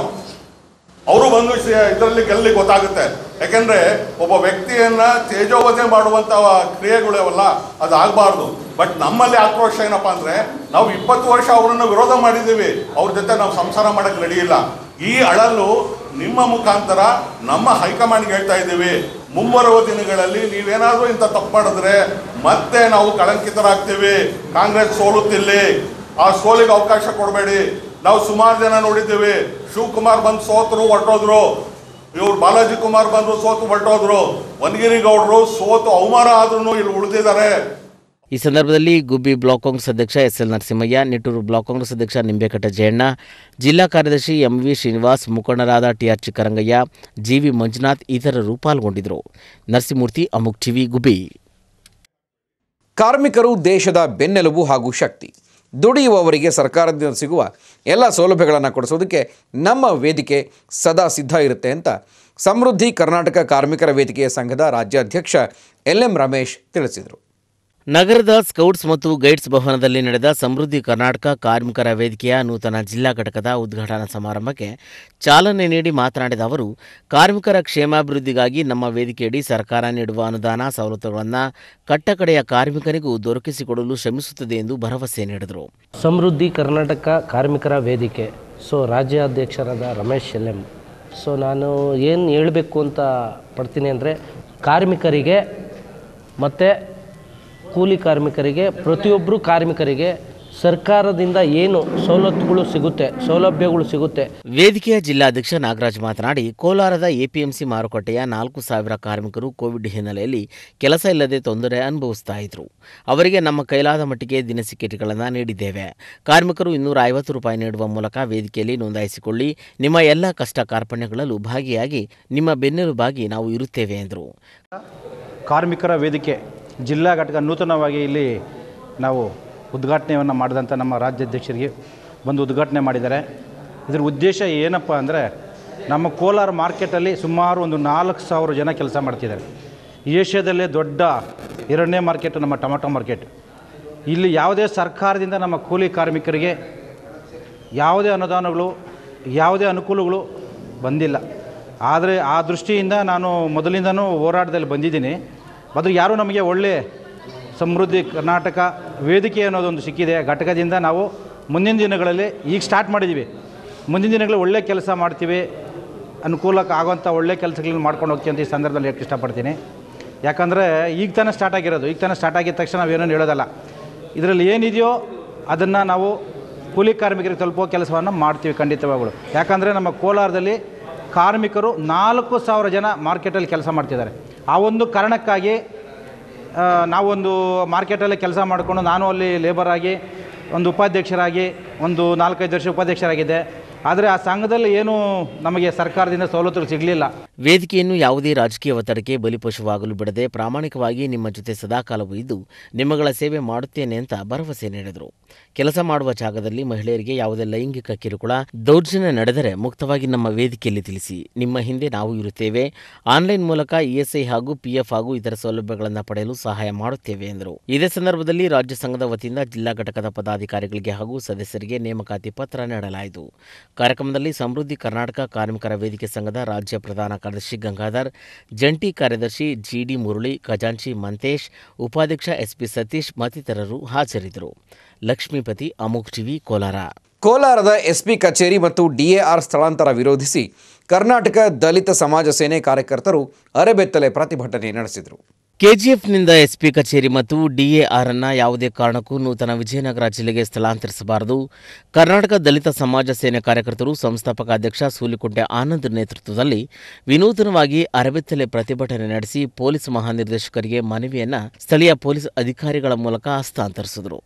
ಅವರು ಬಂದು ಇದರಲ್ಲಿ ಗೆಲ್ಲಿ ಗೊತ್ತಾಗುತ್ತೆ ಯಾಕೆಂದ್ರೆ ಒಬ್ಬ ವ್ಯಕ್ತಿಯನ್ನ ತೇಜೋವಧೆ ಮಾಡುವಂತ ಕ್ರಿಯೆಗಳು ಅವಲ್ಲ ಅದು ಆಗಬಾರ್ದು ಬಟ್ ನಮ್ಮಲ್ಲಿ ಆಕ್ರೋಶ ಏನಪ್ಪಾ ಅಂದ್ರೆ ನಾವು ಇಪ್ಪತ್ತು ವರ್ಷ ಅವರನ್ನು ವಿರೋಧ ಮಾಡಿದ್ದೀವಿ ಅವ್ರ ಜೊತೆ ನಾವು ಸಂಸಾರ ಮಾಡಕ್ ರೆಡಿ ಇಲ್ಲ ಈ ಅಳಲು ನಿಮ್ಮ ಮುಖಾಂತರ ನಮ್ಮ ಹೈಕಮಾಂಡ್ಗೆ ಹೇಳ್ತಾ ಇದ್ದೀವಿ ಮುಂಬರುವ ದಿನಗಳಲ್ಲಿ ನೀವೇನಾದ್ರೂ ಇಂಥ ತಪ್ಪು ಮಾಡಿದ್ರೆ ಮತ್ತೆ ನಾವು ಕಳಂಕಿತರಾಗ್ತೀವಿ ಕಾಂಗ್ರೆಸ್ ಸೋಲುತ್ತಿಲ್ಲಿ ಆ ಸೋಲಿಗೆ ಅವಕಾಶ ಕೊಡಬೇಡಿ ನಾವು ಸುಮಾರು ಜನ ನೋಡಿದ್ದೀವಿ ಶಿವಕುಮಾರ್ ಬಂದು ಸೋತರು ಹೊರಟೋದ್ರು ಇವ್ರು ಬಾಲಾಜಿ ಕುಮಾರ್ ಬಂದ್ರು ಸೋತು ಹೊರಟೋದ್ರು ವನಗಿರಿ ಗೌಡರು ಸೋತು ಅವಮಾನ ಆದ್ರೂ ಇಲ್ಲಿ ಉಳಿದಿದ್ದಾರೆ ಈ ಸಂದರ್ಭದಲ್ಲಿ ಗುಬ್ಬಿ ಬ್ಲಾಕ್ ಕಾಂಗ್ರೆಸ್ ಅಧ್ಯಕ್ಷ S L Narasimhaiah Nittur block Congress ಅಧ್ಯಕ್ಷ ನಿಂಬೇಕಟ್ಟ ಜಯಣ್ಣ ಜಿಲ್ಲಾ ಕಾರ್ಯದರ್ಶಿ ಎಂ ವಿ ಶ್ರೀನಿವಾಸ್ ಮುಖಂಡರಾದ ಟಿಆರ್ ಚಿಕ್ಕರಂಗಯ್ಯ ಜಿವಿ ಮಂಜುನಾಥ್ ಇತರರು ಪಾಲ್ಗೊಂಡಿದ್ದರು ನರಸಿಂಹಮೂರ್ತಿ ಅಮುಕ್ ಟಿವಿ ಗುಬ್ಬಿ ಕಾರ್ಮಿಕರು ದೇಶದ ಬೆನ್ನೆಲುಬು ಹಾಗೂ ಶಕ್ತಿ ದುಡಿಯುವವರಿಗೆ ಸರ್ಕಾರದಿಂದ ಸಿಗುವ ಎಲ್ಲ ಸೌಲಭ್ಯಗಳನ್ನು ಕೊಡಿಸೋದಕ್ಕೆ ನಮ್ಮ ವೇದಿಕೆ ಸದಾ ಸಿದ್ಧ ಇರುತ್ತೆ ಅಂತ ಸಮೃದ್ಧಿ ಕರ್ನಾಟಕ ಕಾರ್ಮಿಕರ ವೇದಿಕೆಯ ಸಂಘದ ರಾಜ್ಯಾಧ್ಯಕ್ಷ ಎಲ್ ಎಂ ರಮೇಶ್ ತಿಳಿಸಿದರು ನಗರದ ಸ್ಕೌಟ್ಸ್ ಮತ್ತು ಗೈಡ್ಸ್ ಭವನದಲ್ಲಿ ನಡೆದ ಸಮೃದ್ಧಿ ಕರ್ನಾಟಕ ಕಾರ್ಮಿಕರ ವೇದಿಕೆಯ ನೂತನ ಜಿಲ್ಲಾ ಘಟಕದ ಉದ್ಘಾಟನಾ ಸಮಾರಂಭಕ್ಕೆ ಚಾಲನೆ ನೀಡಿ ಮಾತನಾಡಿದ ಅವರು ಕಾರ್ಮಿಕರ ಕ್ಷೇಮಾಭಿವೃದ್ಧಿಗಾಗಿ ನಮ್ಮ ವೇದಿಕೆಯಡಿ ಸರ್ಕಾರ ನೀಡುವ ಅನುದಾನ ಸವಲತ್ತುಗಳನ್ನು ಕಟ್ಟಕಡೆಯ ಕಾರ್ಮಿಕರಿಗೂ ದೊರಕಿಸಿಕೊಡಲು ಶ್ರಮಿಸುತ್ತದೆ ಎಂದು ಭರವಸೆ ನೀಡಿದರು ಸಮೃದ್ಧಿ ಕರ್ನಾಟಕ ಕಾರ್ಮಿಕರ ವೇದಿಕೆ ಸೊ ರಾಜ್ಯಾಧ್ಯಕ್ಷರಾದ ರಮೇಶ್ ಎಲ್ ಎಂ ಸೊ ನಾನು ಏನು ಹೇಳಬೇಕು ಅಂತ ಪಡ್ತೀನಿ ಅಂದರೆ ಕಾರ್ಮಿಕರಿಗೆ ಮತ್ತು ಕೂಲಿ ಕಾರ್ಮಿಕರಿಗೆ ಪ್ರತಿಯೊಬ್ಬರು ಕಾರ್ಮಿಕರಿಗೆ ಸರ್ಕಾರದಿಂದ ಏನು ಸವಲತ್ತುಗಳು ಸಿಗುತ್ತೆ ಸೌಲಭ್ಯಗಳು ಸಿಗುತ್ತೆ ವೇದಿಕೆಯ ಜಿಲ್ಲಾಧ್ಯಕ್ಷ ನಾಗರಾಜ್ ಮಾತನಾಡಿ ಕೋಲಾರದ ಎಪಿಎಂಸಿ ಮಾರುಕಟ್ಟೆಯ ನಾಲ್ಕು ಸಾವಿರ ಕಾರ್ಮಿಕರು ಕೋವಿಡ್ ಹಿನ್ನೆಲೆಯಲ್ಲಿ ಕೆಲಸ ಇಲ್ಲದೆ ತೊಂದರೆ ಅನುಭವಿಸ್ತಾ ಇದ್ರು ಅವರಿಗೆ ನಮ್ಮ ಕೈಲಾದ ಮಟ್ಟಿಗೆ ದಿನಸಿ ಕಿಟ್ಗಳನ್ನು ನೀಡಿದ್ದೇವೆ ಕಾರ್ಮಿಕರು ಇನ್ನೂರ ಐವತ್ತು ರೂಪಾಯಿ ನೀಡುವ ಮೂಲಕ ವೇದಿಕೆಯಲ್ಲಿ ನೋಂದಾಯಿಸಿಕೊಳ್ಳಿ ನಿಮ್ಮ ಎಲ್ಲ ಕಷ್ಟ ಕಾರ್ಪಣ್ಯಗಳಲ್ಲೂ ಭಾಗಿಯಾಗಿ ನಿಮ್ಮ ಬೆನ್ನೆಲುಬಾಗಿ ನಾವು ಇರುತ್ತೇವೆ ಎಂದರು ಕಾರ್ಮಿಕರ ವೇದಿಕೆ ಜಿಲ್ಲಾ ಘಟಕ ನೂತನವಾಗಿ ಇಲ್ಲಿ ನಾವು ಉದ್ಘಾಟನೆಯನ್ನು ಮಾಡಿದಂಥ ನಮ್ಮ ರಾಜ್ಯಾಧ್ಯಕ್ಷರಿಗೆ ಬಂದು ಉದ್ಘಾಟನೆ ಮಾಡಿದ್ದಾರೆ ಇದರ ಉದ್ದೇಶ ಏನಪ್ಪ ಅಂದರೆ ನಮ್ಮ ಕೋಲಾರ ಮಾರ್ಕೆಟಲ್ಲಿ ಸುಮಾರು ಒಂದು ನಾಲ್ಕು ಸಾವಿರ ಜನ ಕೆಲಸ ಮಾಡ್ತಿದ್ದಾರೆ ಏಷ್ಯಾದಲ್ಲೇ ದೊಡ್ಡ ಎರಡನೇ ಮಾರ್ಕೆಟ್ ನಮ್ಮ ಟೊಮೆಟೊ ಮಾರ್ಕೆಟ್ ಇಲ್ಲಿ ಯಾವುದೇ ಸರ್ಕಾರದಿಂದ ನಮ್ಮ ಕೂಲಿ ಕಾರ್ಮಿಕರಿಗೆ ಯಾವುದೇ ಅನುದಾನಗಳು ಯಾವುದೇ ಅನುಕೂಲಗಳು ಬಂದಿಲ್ಲ ಆದರೆ ಆ ದೃಷ್ಟಿಯಿಂದ ನಾನು ಮೊದಲಿಂದನೂ ಹೋರಾಟದಲ್ಲಿ ಬಂದಿದ್ದೀನಿ ಅದು ಯಾರೂ ನಮಗೆ ಒಳ್ಳೆ ಸಮೃದ್ಧಿ ಕರ್ನಾಟಕ ವೇದಿಕೆ ಅನ್ನೋದೊಂದು ಸಿಕ್ಕಿದೆ ಘಟಕದಿಂದ ನಾವು ಮುಂದಿನ ದಿನಗಳಲ್ಲಿ ಈಗ ಸ್ಟಾರ್ಟ್ ಮಾಡಿದ್ದೀವಿ ಮುಂದಿನ ದಿನಗಳಲ್ಲಿ ಒಳ್ಳೆ ಕೆಲಸ ಮಾಡ್ತೀವಿ ಅನುಕೂಲಕ್ಕೆ ಆಗೋಂಥ ಒಳ್ಳೆ ಕೆಲಸಗಳನ್ನ ಮಾಡ್ಕೊಂಡು ಹೋಗ್ತೀವಿ ಅಂತ ಈ ಸಂದರ್ಭದಲ್ಲಿ ಹೇಳಕ್ಕೆ ಇಷ್ಟಪಡ್ತೀನಿ ಯಾಕಂದರೆ ಈಗ ತಾನೇ ಸ್ಟಾರ್ಟ್ ಆಗಿರೋದು ಈಗ ತಾನೇ ಸ್ಟಾರ್ಟ್ ಆಗಿದ ತಕ್ಷಣ ನಾವೇನೂ ಹೇಳೋದಲ್ಲ ಇದರಲ್ಲಿ ಏನಿದೆಯೋ ಅದನ್ನು ನಾವು ಕೂಲಿ ಕಾರ್ಮಿಕರಿಗೆ ತಲುಪೋ ಕೆಲಸವನ್ನು ಮಾಡ್ತೀವಿ ಖಂಡಿತವಾಗಲು ಯಾಕಂದರೆ ನಮ್ಮ ಕೋಲಾರದಲ್ಲಿ ಕಾರ್ಮಿಕರು ನಾಲ್ಕು ಸಾವಿರ ಜನ ಮಾರ್ಕೆಟಲ್ಲಿ ಕೆಲಸ ಮಾಡ್ತಿದ್ದಾರೆ ಆ ಒಂದು ಕಾರಣಕ್ಕಾಗಿ ಆ, ನಾವೊಂದು ಮಾರ್ಕೆಟಲ್ಲಿ ಕೆಲಸ ಮಾಡಿಕೊಂಡು ನಾನು ಅಲ್ಲಿ ಲೇಬರ್ ಆಗಿ ಒಂದು ಉಪಾಧ್ಯಕ್ಷರಾಗಿ ಒಂದು ನಾಲ್ಕೈದು ವರ್ಷ ಉಪಾಧ್ಯಕ್ಷರಾಗಿದ್ದೆ ಆದರೆ ಆ ಸಂಘದಲ್ಲಿ ಏನೂ ನಮಗೆ ಸರ್ಕಾರದಿಂದ ಸವಲತ್ತುಗಳು ಸಿಗಲಿಲ್ಲ ವೇದಿಕೆಯನ್ನು ಯಾವುದೇ ರಾಜಕೀಯ ಒತ್ತಡಕ್ಕೆ ಬಲಿಪಶುವಾಗಲು ಬಿಡದೆ ಪ್ರಾಮಾಣಿಕವಾಗಿ ನಿಮ್ಮ ಜೊತೆ ಸದಾಕಾಲವೂ ಇದ್ದು ನಿಮ್ಮಗಳ ಸೇವೆ ಮಾಡುತ್ತೇನೆ ಅಂತ ಭರವಸೆ ನೀಡಿದರು ಕೆಲಸ ಮಾಡುವ ಜಾಗದಲ್ಲಿ ಮಹಿಳೆಯರಿಗೆ ಯಾವುದೇ ಲೈಂಗಿಕ ಕಿರುಕುಳ ದೌರ್ಜನ್ಯ ನಡೆದರೆ ಮುಕ್ತವಾಗಿ ನಮ್ಮ ವೇದಿಕೆಯಲ್ಲಿ ತಿಳಿಸಿ ನಿಮ್ಮ ಹಿಂದೆ ನಾವು ಇರುತ್ತೇವೆ ಆನ್ಲೈನ್ ಮೂಲಕ ಇಎಸ್ಐ ಹಾಗೂ ಪಿಎಫ್ ಹಾಗೂ ಇತರ ಸೌಲಭ್ಯಗಳನ್ನು ಪಡೆಯಲು ಸಹಾಯ ಮಾಡುತ್ತೇವೆ ಎಂದರು ಇದೇ ಸಂದರ್ಭದಲ್ಲಿ ರಾಜ್ಯ ಸಂಘದ ವತಿಯಿಂದ ಜಿಲ್ಲಾ ಘಟಕದ ಪದಾಧಿಕಾರಿಗಳಿಗೆ ಹಾಗೂ ಸದಸ್ಯರಿಗೆ ನೇಮಕಾತಿ ಪತ್ರ ನೀಡಲಾಯಿತು ಕಾರ್ಯಕ್ರಮದಲ್ಲಿ ಸಮೃದ್ಧಿ ಕರ್ನಾಟಕ ಕಾರ್ಮಿಕರ ವೇದಿಕೆ ಸಂಘದ ರಾಜ್ಯ ಪ್ರಧಾನ ಕಾರ್ಯದರ್ಶಿ ಗಂಗಾಧರ್ ಜಂಟಿ ಕಾರ್ಯದರ್ಶಿ ಜಿಡಿ ಮುರಳಿ ಖಜಾಂಚಿ ಮಂತೇಶ್ ಉಪಾಧ್ಯಕ್ಷ ಎಸ್ಪಿ ಸತೀಶ್ ಮತ್ತಿತರರು ಹಾಜರಿದ್ದರು ಲಕ್ಷ್ಮೀಪತಿ ಅಮುಕ್ ಟಿವಿ ಕೋಲಾರ ಕೋಲಾರದ ಎಸ್ಪಿ ಕಚೇರಿ ಮತ್ತು ಡಿಎಆರ್ ಸ್ಥಳಾಂತರ ವಿರೋಧಿಸಿ ಕರ್ನಾಟಕ ದಲಿತ ಸಮಾಜ ಸೇನೆ ಕಾರ್ಯಕರ್ತರು ಅರೆಬೆತ್ತಲೆ ಪ್ರತಿಭಟನೆ ನಡೆಸಿದರು ಕೆಜಿಎಫ್ನಿಂದ ಎಸ್ಪಿ ಕಚೇರಿ ಮತ್ತು ಡಿಎಆರ್ ಅನ್ನ ಯಾವುದೇ ಕಾರಣಕ್ಕೂ ನೂತನ ವಿಜಯನಗರ ಜಿಲ್ಲೆಗೆ ಸ್ಥಳಾಂತರಿಸಬಾರದು ಕರ್ನಾಟಕ ದಲಿತ ಸಮಾಜ ಸೇನೆ ಕಾರ್ಯಕರ್ತರು ಸಂಸ್ಥಾಪಕ ಅಧ್ಯಕ್ಷ ಸೂಲಿಕುಂಟೆ ಆನಂದ್ ನೇತೃತ್ವದಲ್ಲಿ ವಿನೂತನವಾಗಿ ಅರಬೆತ್ತಲೆ ಪ್ರತಿಭಟನೆ ನಡೆಸಿ ಪೊಲೀಸ್ ಮಹಾನಿರ್ದೇಶಕರಿಗೆ ಮನವಿಯನ್ನ ಸ್ಥಳೀಯ ಪೊಲೀಸ್ ಅಧಿಕಾರಿಗಳ ಮೂಲಕ ಹಸ್ತಾಂತರಿಸಿದರು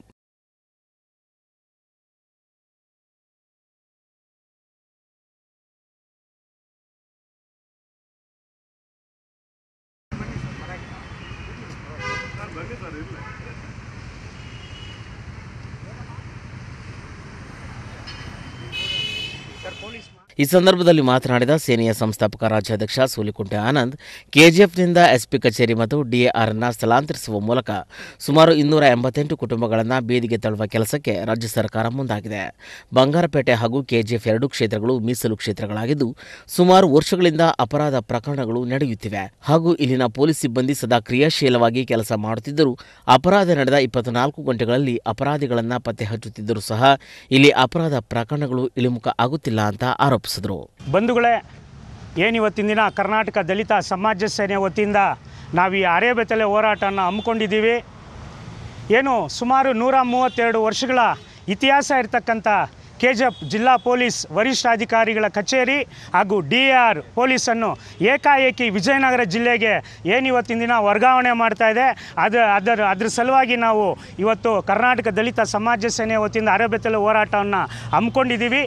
ಈ ಸಂದರ್ಭದಲ್ಲಿ ಮಾತನಾಡಿದ ಸೇನೆಯ ಸಂಸ್ಥಾಪಕ ರಾಜ್ಯಾಧ್ಯಕ್ಷ ಸೂಲಿಕುಂಟೆ ಆನಂದ್ ಕೆಜಿಎಫ್ನಿಂದ ಎಸ್ಪಿ ಕಚೇರಿ ಮತ್ತು ಡಿಎಆರ್ ಅನ್ನ ಸ್ಥಳಾಂತರಿಸುವ ಮೂಲಕ ಸುಮಾರು ಇನ್ನೂರ ಎಂಬತ್ತೆಂಟು ಕುಟುಂಬಗಳನ್ನು ಬೀದಿಗೆ ತಳ್ಳುವ ಕೆಲಸಕ್ಕೆ ರಾಜ್ಯ ಸರ್ಕಾರ ಮುಂದಾಗಿದೆ ಬಂಗಾರಪೇಟೆ ಹಾಗೂ ಕೆಜಿಎಫ್ ಎರಡು ಕ್ಷೇತ್ರಗಳು ಮೀಸಲು ಕ್ಷೇತ್ರಗಳಾಗಿದ್ದು ಸುಮಾರು ವರ್ಷಗಳಿಂದ ಅಪರಾಧ ಪ್ರಕರಣಗಳು ನಡೆಯುತ್ತಿವೆ ಹಾಗೂ ಇಲ್ಲಿನ ಪೊಲೀಸ್ ಸಿಬ್ಬಂದಿ ಸದಾ ಕ್ರಿಯಾಶೀಲವಾಗಿ ಕೆಲಸ ಮಾಡುತ್ತಿದ್ದರೂ ಅಪರಾಧ ನಡೆದ ಇಪ್ಪತ್ನಾಲ್ಕು ಗಂಟೆಗಳಲ್ಲಿ ಅಪರಾಧಿಗಳನ್ನು ಪತ್ತೆ ಹಚ್ಚುತ್ತಿದ್ದರೂ ಸಹ ಇಲ್ಲಿ ಅಪರಾಧ ಪ್ರಕರಣಗಳು ಇಳಿಮುಖ ಆಗುತ್ತಿಲ್ಲ ಅಂತ ಆರೋಪಿಸಿದರು ಬಂಧುಗಳೇ ಏನಿವತ್ತಿನ ದಿನ ಕರ್ನಾಟಕ ದಲಿತ ಸಮಾಜ ಸೇನೆ ವತಿಯಿಂದ ನಾವು ಈ ಅರೆಬೆತ್ತಲೆ ಹೋರಾಟನ ಹಮ್ಮಿಕೊಂಡಿದ್ದೀವಿ ಏನು ಸುಮಾರು ನೂರ ಮೂವತ್ತೆರಡು ವರ್ಷಗಳ ಇತಿಹಾಸ ಇರತಕ್ಕಂಥ ಕೆ ಜಿ ಎಫ್ ಜಿಲ್ಲಾ ಪೊಲೀಸ್ ವರಿಷ್ಠಾಧಿಕಾರಿಗಳ ಕಚೇರಿ ಹಾಗೂ ಡಿ ಎ ಆರ್ ಪೊಲೀಸನ್ನು ಏಕಾಏಕಿ ವಿಜಯನಗರ ಜಿಲ್ಲೆಗೆ ಏನು ಇವತ್ತಿನ ದಿನ ವರ್ಗಾವಣೆ ಮಾಡ್ತಾ ಇದೆ ಅದು ಅದರ ಅದ್ರ ಸಲುವಾಗಿ ನಾವು ಇವತ್ತು ಕರ್ನಾಟಕ ದಲಿತ ಸಮಾಜ ಸೇನೆ ವತಿಯಿಂದ ಅರೆಬೆತ್ತಲೆ ಹೋರಾಟವನ್ನು ಹಮ್ಮಿಕೊಂಡಿದ್ದೀವಿ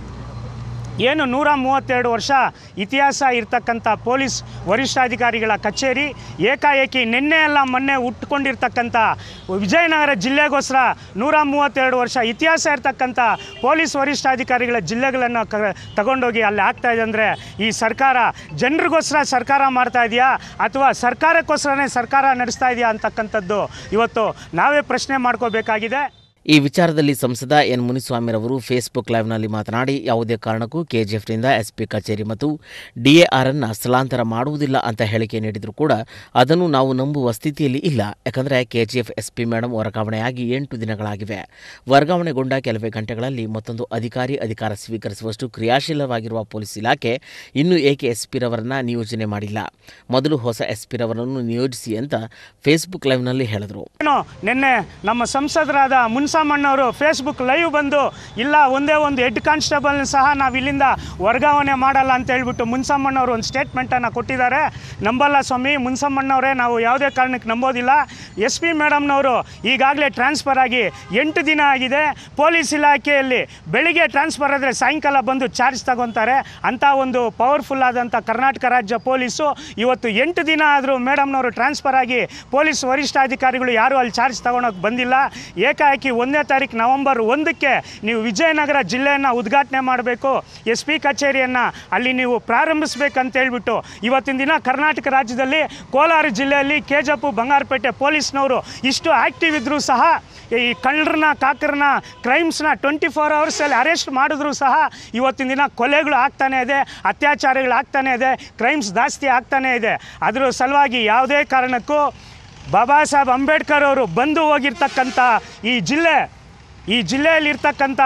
ಏನು ನೂರ ಮೂವತ್ತೆರಡು ವರ್ಷ ಇತಿಹಾಸ ಇರ್ತಕ್ಕಂಥ ಪೊಲೀಸ್ ವರಿಷ್ಠಾಧಿಕಾರಿಗಳ ಕಚೇರಿ ಏಕಾಏಕಿ ನಿನ್ನೆ ಎಲ್ಲ ಮೊನ್ನೆ ಹುಟ್ಕೊಂಡಿರ್ತಕ್ಕಂಥ ವಿಜಯನಗರ ಜಿಲ್ಲೆಗೋಸ್ಕರ ನೂರ ಮೂವತ್ತೆರಡು ವರ್ಷ ಇತಿಹಾಸ ಇರ್ತಕ್ಕಂಥ ಪೊಲೀಸ್ ವರಿಷ್ಠಾಧಿಕಾರಿಗಳ ಜಿಲ್ಲೆಗಳನ್ನು ಕ ತಗೊಂಡೋಗಿ ಅಲ್ಲಿ ಆಗ್ತಾ ಇದೆ ಅಂದರೆ ಈ ಸರ್ಕಾರ ಜನರಿಗೋಸ್ಕರ ಸರ್ಕಾರ ಮಾಡ್ತಾ ಇದೆಯಾ ಅಥವಾ ಸರ್ಕಾರಕ್ಕೋಸ್ಕರನೇ ಸರ್ಕಾರ ನಡೆಸ್ತಾ ಇದೆಯಾ ಅಂತಕ್ಕಂಥದ್ದು ಇವತ್ತು ನಾವೇ ಪ್ರಶ್ನೆ ಮಾಡ್ಕೋಬೇಕಾಗಿದೆ ಈ ವಿಚಾರದಲ್ಲಿ ಸಂಸದ ಎನ್ ಮುನಿಸ್ವಾಮಿರವರು ಫೇಸ್ಬುಕ್ ಲೈವ್ನಲ್ಲಿ ಮಾತನಾಡಿ ಯಾವುದೇ ಕಾರಣಕ್ಕೂ ಕೆಜಿಎಫ್ನಿಂದ ಎಸ್ಪಿ ಕಚೇರಿ ಮತ್ತು ಡಿಎಆರ್ಅನ್ನು ಸ್ಥಳಾಂತರ ಮಾಡುವುದಿಲ್ಲ ಅಂತ ಹೇಳಿಕೆ ನೀಡಿದರೂ ಕೂಡ ಅದನ್ನು ನಾವು ನಂಬುವ ಸ್ಥಿತಿಯಲ್ಲಿ ಇಲ್ಲ ಯಾಕಂದರೆ ಕೆಜಿಎಫ್ ಎಸ್ಪಿ ಮೇಡಮ್ ವರ್ಗಾವಣೆಯಾಗಿ ಎಂಟು ದಿನಗಳಾಗಿವೆ ವರ್ಗಾವಣೆಗೊಂಡ ಕೆಲವೇ ಗಂಟೆಗಳಲ್ಲಿ ಮತ್ತೊಂದು ಅಧಿಕಾರಿ ಅಧಿಕಾರ ಸ್ವೀಕರಿಸುವಷ್ಟು ಕ್ರಿಯಾಶೀಲವಾಗಿರುವ ಪೊಲೀಸ್ ಇಲಾಖೆ ಇನ್ನೂ ಏಕೆ ಎಸ್ಪಿರವರನ್ನ ನಿಯೋಜನೆ ಮಾಡಿಲ್ಲ ಮೊದಲು ಹೊಸ ಎಸ್ಪಿರವರನ್ನು ನಿಯೋಜಿಸಿ ಅಂತ ಫೇಸ್ಬುಕ್ ಲೈವ್ನಲ್ಲಿ ಹೇಳಿದರು ಏನು ನಿನ್ನೆ ನಮ್ಮ ಸಂಸದರಾದ ಮುನ್ಸಾಮಣ್ಣವರು ಫೇಸ್ಬುಕ್ ಲೈವ್ ಬಂದು ಇಲ್ಲ ಒಂದೇ ಒಂದು ಹೆಡ್ ಕಾನ್ಸ್ಟೇಬಲ್ ಸಹ ನಾವು ಇಲ್ಲಿಂದ ವರ್ಗಾವಣೆ ಮಾಡಲ್ಲ ಅಂತ ಹೇಳ್ಬಿಟ್ಟು ಮುನ್ಸಾಮಣ್ಣವರು ಒಂದು ಸ್ಟೇಟ್ಮೆಂಟನ್ನು ಕೊಟ್ಟಿದ್ದಾರೆ ನಂಬಲ್ಲ ಸ್ವಾಮಿ ಮುನ್ಸಮ್ಮಣ್ಣವರೇ ನಾವು ಯಾವುದೇ ಕಾರಣಕ್ಕೆ ನಂಬೋದಿಲ್ಲ ಎಸ್ ಪಿ ಮೇಡಮ್ನವರು ಈಗಾಗಲೇ ಟ್ರಾನ್ಸ್ಫರ್ ಆಗಿ ಎಂಟು ದಿನ ಆಗಿದೆ ಪೊಲೀಸ್ ಇಲಾಖೆಯಲ್ಲಿ ಬೆಳಿಗ್ಗೆ ಟ್ರಾನ್ಸ್ಫರ್ ಆದರೆ ಸಾಯಂಕಾಲ ಬಂದು ಚಾರ್ಜ್ ತಗೊತಾರೆ ಅಂಥ ಒಂದು ಪವರ್ಫುಲ್ ಆದಂಥ ಕರ್ನಾಟಕ ರಾಜ್ಯ ಪೊಲೀಸು ಇವತ್ತು ಎಂಟು ದಿನ ಆದರೂ ಮೇಡಮ್ನವರು ಟ್ರಾನ್ಸ್ಫರ್ ಆಗಿ ಪೊಲೀಸ್ ವರಿಷ್ಠಾಧಿಕಾರಿಗಳು ಯಾರೂ ಅಲ್ಲಿ ಚಾರ್ಜ್ ತಗೊಳಕ್ಕೆ ಬಂದಿಲ್ಲ ಏಕಾಏಕಿ ಒಂದನೇ ತಾರೀಕು ನವೆಂಬರ್ ಒಂದಕ್ಕೆ ನೀವು ವಿಜಯನಗರ ಜಿಲ್ಲೆಯನ್ನು ಉದ್ಘಾಟನೆ ಮಾಡಬೇಕು ಎಸ್ ಪಿ ಕಚೇರಿಯನ್ನು ಅಲ್ಲಿ ನೀವು ಪ್ರಾರಂಭಿಸಬೇಕಂತ ಹೇಳ್ಬಿಟ್ಟು ಇವತ್ತಿನ ದಿನ ಕರ್ನಾಟಕ ರಾಜ್ಯದಲ್ಲಿ ಕೋಲಾರ ಜಿಲ್ಲೆಯಲ್ಲಿ ಕೆಜಪ್ಪು ಬಂಗಾರಪೇಟೆ ಪೊಲೀಸ್ನವರು ಇಷ್ಟು ಆ್ಯಕ್ಟಿವ್ ಇದ್ದರೂ ಸಹ ಈ ಕಳ್ಳರನ್ನ ಕಾಕರನ್ನ ಕ್ರೈಮ್ಸ್ನ ಟ್ವೆಂಟಿ ಫೋರ್ ಅವರ್ಸಲ್ಲಿ ಅರೆಸ್ಟ್ ಮಾಡಿದ್ರು ಸಹ ಇವತ್ತಿನ ದಿನ ಕೊಲೆಗಳು ಆಗ್ತಾನೇ ಇದೆ ಅತ್ಯಾಚಾರಗಳು ಆಗ್ತಾನೇ ಇದೆ ಕ್ರೈಮ್ಸ್ ಜಾಸ್ತಿ ಆಗ್ತಾನೇ ಇದೆ ಅದರ ಸಲುವಾಗಿ ಯಾವುದೇ ಕಾರಣಕ್ಕೂ ಬಾಬಾ ಸಾಹೇಬ್ ಅಂಬೇಡ್ಕರ್ ಅವರು ಬಂದು ಹೋಗಿರ್ತಕ್ಕಂಥ ಈ ಜಿಲ್ಲೆ ಈ ಜಿಲ್ಲೆಯಲ್ಲಿರ್ತಕ್ಕಂಥ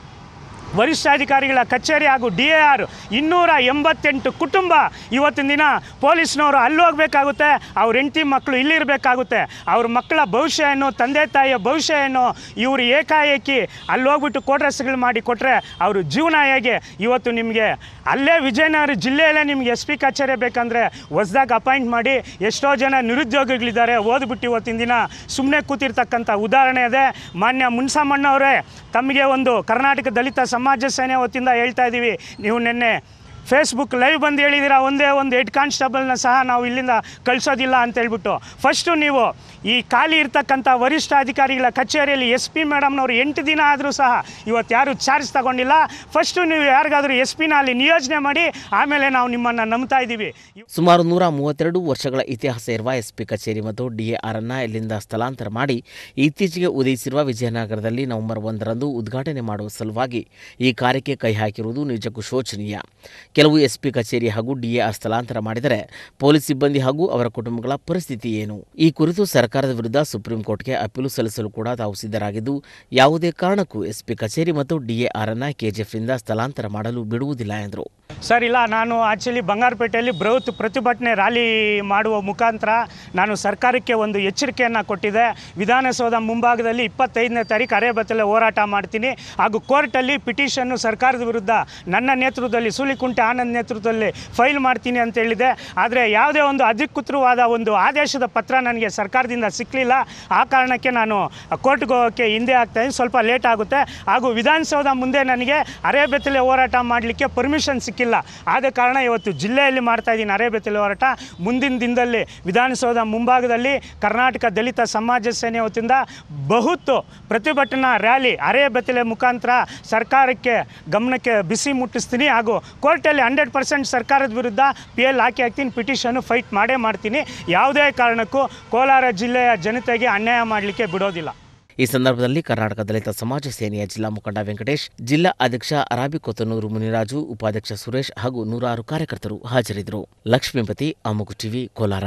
ವರಿಷ್ಠಾಧಿಕಾರಿಗಳ ಕಚೇರಿ ಹಾಗೂ ಡಿ ಎ ಆರ್ ಇನ್ನೂರ ಎಂಬತ್ತೆಂಟು ಕುಟುಂಬ ಇವತ್ತಿನ ದಿನ ಪೊಲೀಸ್ನವರು ಅಲ್ಲಿ ಹೋಗ್ಬೇಕಾಗುತ್ತೆ ಅವ್ರ ಹೆಂಡತಿ ಮಕ್ಕಳು ಇಲ್ಲಿರಬೇಕಾಗುತ್ತೆ ಅವ್ರ ಮಕ್ಕಳ ಭವಿಷ್ಯ ಏನು ತಂದೆ ತಾಯಿಯ ಭವಿಷ್ಯ ಏನು ಇವರು ಏಕಾಏಕಿ ಅಲ್ಲಿ ಹೋಗ್ಬಿಟ್ಟು ಕೋಟ್ರಸ್ಗಳು ಮಾಡಿ ಕೊಟ್ಟರೆ ಅವ್ರ ಜೀವನ ಹೇಗೆ ಇವತ್ತು ನಿಮಗೆ ಅಲ್ಲೇ ವಿಜಯನಗರ ಜಿಲ್ಲೆಯಲ್ಲೇ ನಿಮ್ಗೆ ಎಸ್ ಪಿ ಕಚೇರಿ ಬೇಕಂದರೆ ಹೊಸ್ದಾಗಿ ಅಪಾಯಿಂಟ್ ಮಾಡಿ ಎಷ್ಟೋ ಜನ ನಿರುದ್ಯೋಗಿಗಳಿದ್ದಾರೆ ಓದ್ಬಿಟ್ಟು ಇವತ್ತಿನ ದಿನ ಸುಮ್ಮನೆ ಕೂತಿರ್ತಕ್ಕಂಥ ಉದಾಹರಣೆ ಇದೆ ಮಾನ್ಯ ಮುನ್ಸಾಮಣ್ಣವರೇ ತಮಗೆ ಒಂದು ಕರ್ನಾಟಕ ದಲಿತ ಸಮಾಜ ಸೇನೆ ವತಿಯಿಂದ ಹೇಳ್ತಾ ಇದ್ದೀವಿ ನೀವು ನಿನ್ನೆ ಫೇಸ್ಬುಕ್ ಲೈವ್ ಬಂದು ಹೇಳಿದ್ದೀರಾ ಒಂದೇ ಒಂದು ಹೆಡ್ ಕಾನ್ಸ್ಟೇಬಲ್ನ ಸಹ ನಾವು ಇಲ್ಲಿಂದ ಕಳಿಸೋದಿಲ್ಲ ಅಂತ ಹೇಳ್ಬಿಟ್ಟು ಫಸ್ಟು ನೀವು ಈ ಖಾಲಿ ಇರ್ತಕ್ಕಂಥ ವರಿಷ್ಠ ಅಧಿಕಾರಿಗಳ ಕಚೇರಿಯಲ್ಲಿ ಎಸ್ ಪಿ ಮೇಡಮ್ನವ್ರು ಎಂಟು ದಿನ ಆದರೂ ಸಹ ಇವತ್ತು ಯಾರು ಚಾರ್ಜ್ ತಗೊಂಡಿಲ್ಲ ಫಸ್ಟು ನೀವು ಯಾರಿಗಾದ್ರೂ ಎಸ್ ಪಿನ ಅಲ್ಲಿ ನಿಯೋಜನೆ ಮಾಡಿ ಆಮೇಲೆ ನಾವು ನಿಮ್ಮನ್ನು ನಂಬ್ತಾ ಇದ್ದೀವಿ ಸುಮಾರು ನೂರ ಮೂವತ್ತೆರಡು ವರ್ಷಗಳ ಇತಿಹಾಸ ಇರುವ ಎಸ್ಪಿ ಕಚೇರಿ ಮತ್ತು ಡಿಎಆರ್ ಅನ್ನ ಇಲ್ಲಿಂದ ಸ್ಥಳಾಂತರ ಮಾಡಿ ಇತ್ತೀಚೆಗೆ ಉದಯಿಸಿರುವ ವಿಜಯನಗರದಲ್ಲಿ ನವೆಂಬರ್ ಒಂದರಂದು ಉದ್ಘಾಟನೆ ಮಾಡುವ ಸಲುವಾಗಿ ಈ ಕಾರ್ಯಕ್ಕೆ ಕೈ ಹಾಕಿರುವುದು ನಿಜಕ್ಕೂ ಶೋಚನೀಯ ಕೆಲವು ಎಸ್ಪಿ ಕಚೇರಿ ಹಾಗೂ ಡಿಎಆರ್ ಸ್ಥಳಾಂತರ ಮಾಡಿದರೆ ಪೊಲೀಸ್ ಸಿಬ್ಬಂದಿ ಹಾಗೂ ಅವರ ಕುಟುಂಬಗಳ ಪರಿಸ್ಥಿತಿ ಏನು ಈ ಕುರಿತು ಸರ್ಕಾರದ ವಿರುದ್ಧ ಸುಪ್ರೀಂ ಕೋರ್ಟ್ಗೆ ಅಪೀಲು ಸಲ್ಲಿಸಲು ಕೂಡ ತಾವು ಸಿದ್ಧರಾಗಿದ್ದು ಯಾವುದೇ ಕಾರಣಕ್ಕೂ ಎಸ್ಪಿ ಕಚೇರಿ ಮತ್ತು ಡಿಎಆರ್ ಅನ್ನ ಕೆಜಿಎಫ್ನಿಂದ ಸ್ಥಳಾಂತರ ಮಾಡಲು ಬಿಡುವುದಿಲ್ಲ ಎಂದರು ಸರ್ ಇಲ್ಲ ನಾನು ಆ್ಯಕ್ಚುಲಿ ಬಂಗಾರಪೇಟೆಯಲ್ಲಿ ಬೃಹತ್ ಪ್ರತಿಭಟನೆ ರ್ಯಾಲಿ ಮಾಡುವ ಮುಖಾಂತರ ನಾನು ಸರ್ಕಾರಕ್ಕೆ ಒಂದು ಎಚ್ಚರಿಕೆಯನ್ನು ಕೊಟ್ಟಿದ್ದೆ ವಿಧಾನಸೌಧ ಮುಂಭಾಗದಲ್ಲಿ ಇಪ್ಪತ್ತೈದನೇ ತಾರೀಕು ಅರೆಬತ್ತಲೆ ಹೋರಾಟ ಮಾಡ್ತೀನಿ ಹಾಗೂ ಕೋರ್ಟಲ್ಲಿ ಪಿಟಿಷನ್ನು ಸರ್ಕಾರದ ವಿರುದ್ಧ ನನ್ನ ನೇತೃತ್ವದಲ್ಲಿ ಸೂಲಿಕುಂಟೆ ಆನಂದ್ ನೇತೃತ್ವದಲ್ಲಿ ಫೈಲ್ ಮಾಡ್ತೀನಿ ಅಂತ ಹೇಳಿದೆ ಆದರೆ ಯಾವುದೇ ಒಂದು ಅಧಿಕೃತವಾದ ಒಂದು ಆದೇಶದ ಪತ್ರ ನನಗೆ ಸರ್ಕಾರದಿಂದ ಸಿಕ್ಕಲಿಲ್ಲ ಆ ಕಾರಣಕ್ಕೆ ನಾನು ಕೋರ್ಟ್ಗೆ ಹೋಗೋಕ್ಕೆ ಹಿಂದೆ ಆಗ್ತಾಯಿದ್ದೀನಿ ಸ್ವಲ್ಪ ಲೇಟ್ ಆಗುತ್ತೆ ಹಾಗೂ ವಿಧಾನಸೌಧ ಮುಂದೆ ನನಗೆ ಅರೆಬೆತ್ತಲೆ ಹೋರಾಟ ಮಾಡಲಿಕ್ಕೆ ಪರ್ಮಿಷನ್ ಸಿಕ್ಕಿಲ್ಲ ಆದ ಕಾರಣ ಇವತ್ತು ಜಿಲ್ಲೆಯಲ್ಲಿ ಮಾಡ್ತಾ ಇದ್ದೀನಿ ಅರೆಬೆತ್ತಲೆ ಹೋರಾಟ ಮುಂದಿನ ದಿನದಲ್ಲಿ ವಿಧಾನಸೌಧ ಮುಂಭಾಗದಲ್ಲಿ ಕರ್ನಾಟಕ ದಲಿತ ಸಮಾಜ ಸೇನೆ ವತಿಯಿಂದ ಬಹುತ್ತು ಪ್ರತಿಭಟನಾ ರ್ಯಾಲಿ ಅರೆಬೆತ್ತಲೆ ಮುಖಾಂತರ ಸರ್ಕಾರಕ್ಕೆ ಗಮನಕ್ಕೆ ಬಿಸಿ ಮುಟ್ಟಿಸ್ತೀನಿ ಹಾಗೂ ಕೋರ್ಟಲ್ಲಿ ಹಂಡ್ರೆಡ್ ಪರ್ಸೆಂಟ್ ಸರ್ಕಾರದ ವಿರುದ್ಧ ಪಿ ಎಲ್ ಹಾಕಿ ಹಾಕ್ತೀನಿ ಪಿಟಿಷನ್ನು ಫೈಟ್ ಮಾಡೇ ಮಾಡ್ತೀನಿ ಯಾವುದೇ ಕಾರಣಕ್ಕೂ ಕೋಲಾರ ಜಿಲ್ಲೆಯ ಜನತೆಗೆ ಅನ್ಯಾಯ ಮಾಡಲಿಕ್ಕೆ ಬಿಡೋದಿಲ್ಲ ಈ ಸಂದರ್ಭದಲ್ಲಿ ಕರ್ನಾಟಕ ದಲಿತ ಸಮಾಜ ಸೇನೆಯ ಜಿಲ್ಲಾ ಮುಖಂಡ ವೆಂಕಟೇಶ್ ಜಿಲ್ಲಾ ಅಧ್ಯಕ್ಷ ಅರಾಬಿ ಕೊತ್ತನೂರು ಮುನಿರಾಜು ಉಪಾಧ್ಯಕ್ಷ ಸುರೇಶ್ ಹಾಗೂ ನೂರಾರು ಕಾರ್ಯಕರ್ತರು ಹಾಜರಿದ್ದರು ಲಕ್ಷ್ಮೀಪತಿ ಅಮುಗು ಟಿವಿ ಕೋಲಾರ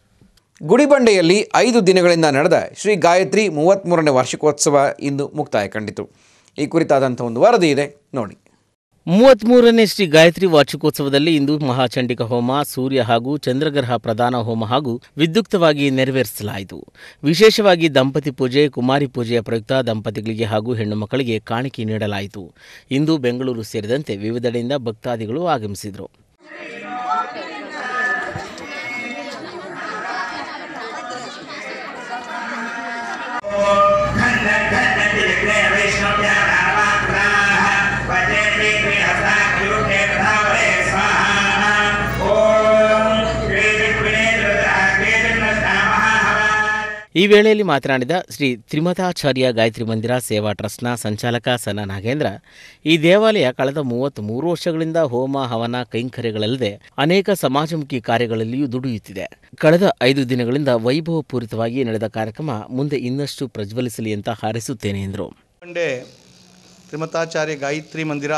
ಗುಡಿಬಂಡೆಯಲ್ಲಿ ಐದು ದಿನಗಳಿಂದ ನಡೆದ ಶ್ರೀ ಗಾಯತ್ರಿ ಮೂವತ್ತ್ಮೂರನೇ ವಾರ್ಷಿಕೋತ್ಸವ ಇಂದು ಮುಕ್ತಾಯ ಕಂಡಿತು ಈ ಕುರಿತಾದಂಥ ಒಂದು ವರದಿ ಇದೆ ನೋಡಿ ಮೂವತ್ತ್ಮೂರನೇ ಶ್ರೀ ಗಾಯತ್ರಿ ವಾರ್ಷಿಕೋತ್ಸವದಲ್ಲಿ ಇಂದು ಮಹಾಚಂಡಿಕ ಹೋಮ ಸೂರ್ಯ ಹಾಗೂ ಚಂದ್ರಗ್ರಹ ಪ್ರಧಾನ ಹೋಮ ಹಾಗೂ ವಿದ್ಯುಕ್ತವಾಗಿ ನೆರವೇರಿಸಲಾಯಿತು ವಿಶೇಷವಾಗಿ ದಂಪತಿ ಪೂಜೆ ಕುಮಾರಿ ಪೂಜೆಯ ಪ್ರಯುಕ್ತ ದಂಪತಿಗಳಿಗೆ ಹಾಗೂ ಹೆಣ್ಣು ಮಕ್ಕಳಿಗೆ ಕಾಣಿಕೆ ನೀಡಲಾಯಿತು ಇಂದು ಬೆಂಗಳೂರು ಸೇರಿದಂತೆ ವಿವಿಧೆಡೆಯಿಂದ ಭಕ್ತಾದಿಗಳು ಆಗಮಿಸಿದರು ಈ ವೇಳೆಯಲ್ಲಿ ಮಾತನಾಡಿದ ಶ್ರೀ ತ್ರಿಮತಾಚಾರ್ಯ ಗಾಯತ್ರಿ ಮಂದಿರ ಸೇವಾ ಟ್ರಸ್ಟ್ನ ಸಂಚಾಲಕ ಸನ ನಾಗೇಂದ್ರ ಈ ದೇವಾಲಯ ಕಳೆದ ಮೂವತ್ತ್ ಮೂರು ವರ್ಷಗಳಿಂದ ಹೋಮ ಹವನ ಕೈಂಕರ್ಯಗಳಲ್ಲದೆ ಅನೇಕ ಸಮಾಜಮುಖಿ ಕಾರ್ಯಗಳಲ್ಲಿಯೂ ದುಡಿಯುತ್ತಿದೆ ಕಳೆದ ಐದು ದಿನಗಳಿಂದ ವೈಭವಪೂರಿತವಾಗಿ ನಡೆದ ಕಾರ್ಯಕ್ರಮ ಮುಂದೆ ಇನ್ನಷ್ಟು ಪ್ರಜ್ವಲಿಸಲಿ ಅಂತ ಹಾರೈಸುತ್ತೇನೆ ಎಂದರು ಬಂಡೆ ತ್ರಿಮತಾಚಾರ್ಯ ಗಾಯತ್ರಿ ಮಂದಿರ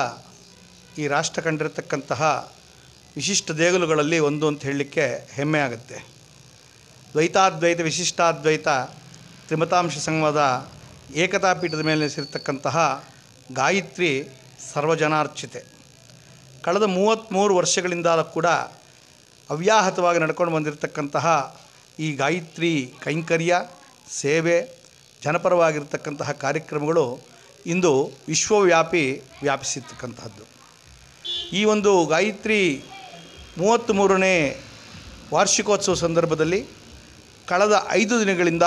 ಈ ರಾಷ್ಟ್ರ ಕಂಡಿರತಕ್ಕಂತಹ ವಿಶಿಷ್ಟ ದೇಗುಲಗಳಲ್ಲಿ ಒಂದು ಅಂತ ಹೇಳಲಿಕ್ಕೆ ಹೆಮ್ಮೆ ಆಗುತ್ತೆ ದ್ವೈತಾದ್ವೈತ ವಿಶಿಷ್ಟಾದ್ವೈತ ತ್ರಿಮತಾಂಶ ಸಂವಾದ ಏಕತಾ ಪೀಠದ ಮೇಲೆ ನೆಲೆಸಿರ್ತಕ್ಕಂತಹ ಗಾಯತ್ರಿ ಸರ್ವಜನಾರ್ಚಿತೆ ಕಳೆದ ಮೂವತ್ತ್ಮೂರು ವರ್ಷಗಳಿಂದ ಕೂಡ ಅವ್ಯಾಹತವಾಗಿ ನಡ್ಕೊಂಡು ಬಂದಿರತಕ್ಕಂತಹ ಈ ಗಾಯತ್ರಿ ಕೈಂಕರ್ಯ ಸೇವೆ ಜನಪರವಾಗಿರ್ತಕ್ಕಂತಹ ಕಾರ್ಯಕ್ರಮಗಳು ಇಂದು ವಿಶ್ವವ್ಯಾಪಿ ವ್ಯಾಪಿಸಿರ್ತಕ್ಕಂತಹದ್ದು ಈ ಒಂದು ಗಾಯತ್ರಿ ಮೂವತ್ತ್ಮೂರನೇ ವಾರ್ಷಿಕೋತ್ಸವ ಸಂದರ್ಭದಲ್ಲಿ ಕಳೆದ ಐದು ದಿನಗಳಿಂದ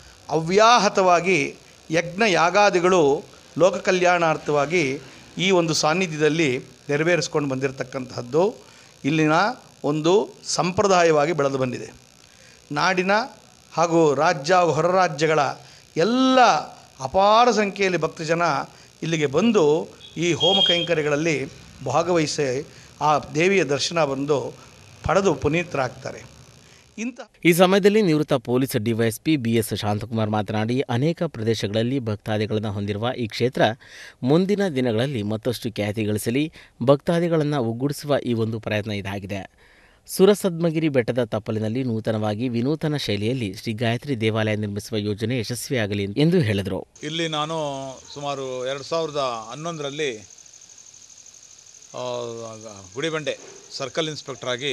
ಅವ್ಯಾಹತವಾಗಿ ಯಜ್ಞ ಯಾಗಾದಿಗಳು ಲೋಕ ಕಲ್ಯಾಣಾರ್ಥವಾಗಿ ಈ ಒಂದು ಸಾನ್ನಿಧ್ಯದಲ್ಲಿ ನೆರವೇರಿಸ್ಕೊಂಡು ಬಂದಿರತಕ್ಕಂತಹದ್ದು ಇಲ್ಲಿನ ಒಂದು ಸಂಪ್ರದಾಯವಾಗಿ ಬೆಳೆದು ಬಂದಿದೆ ನಾಡಿನ ಹಾಗೂ ರಾಜ್ಯ ಹಾಗೂ ಹೊರ ರಾಜ್ಯಗಳ ಎಲ್ಲ ಅಪಾರ ಸಂಖ್ಯೆಯಲ್ಲಿ ಭಕ್ತಜನ ಇಲ್ಲಿಗೆ ಬಂದು ಈ ಹೋಮ ಕೈಂಕರ್ಯಗಳಲ್ಲಿ ಭಾಗವಹಿಸಿ ಆ ದೇವಿಯ ದರ್ಶನ ಬಂದು ಪಡೆದು ಪುನೀತರಾಗ್ತಾರೆ ಇಂಥ ಈ ಸಮಯದಲ್ಲಿ ನಿವೃತ್ತ ಪೊಲೀಸ್ ಡಿವೈಎಸ್ಪಿ ಬಿಎಸ್ ಶಾಂತಕುಮಾರ್ ಮಾತನಾಡಿ ಅನೇಕ ಪ್ರದೇಶಗಳಲ್ಲಿ ಭಕ್ತಾದಿಗಳನ್ನು ಹೊಂದಿರುವ ಈ ಕ್ಷೇತ್ರ ಮುಂದಿನ ದಿನಗಳಲ್ಲಿ ಮತ್ತಷ್ಟು ಖ್ಯಾತಿ ಗಳಿಸಲಿ ಭಕ್ತಾದಿಗಳನ್ನು ಒಗ್ಗೂಡಿಸುವ ಈ ಒಂದು ಪ್ರಯತ್ನ ಇದಾಗಿದೆ ಸುರಸದ್ಮಗಿರಿ ಬೆಟ್ಟದ ತಪ್ಪಲಿನಲ್ಲಿ ನೂತನವಾಗಿ ವಿನೂತನ ಶೈಲಿಯಲ್ಲಿ ಶ್ರೀ ಗಾಯತ್ರಿ ದೇವಾಲಯ ನಿರ್ಮಿಸುವ ಯೋಜನೆ ಯಶಸ್ವಿಯಾಗಲಿ ಎಂದು ಹೇಳಿದರು ಇಲ್ಲಿ ನಾನು ಸುಮಾರು ಎರಡು ಸಾವಿರದ ಹನ್ನೊಂದರಲ್ಲಿ ಆ, ಗುಡಿಬಂಡೆ ಸರ್ಕಲ್ ಇನ್ಸ್ಪೆಕ್ಟರ್ ಆಗಿ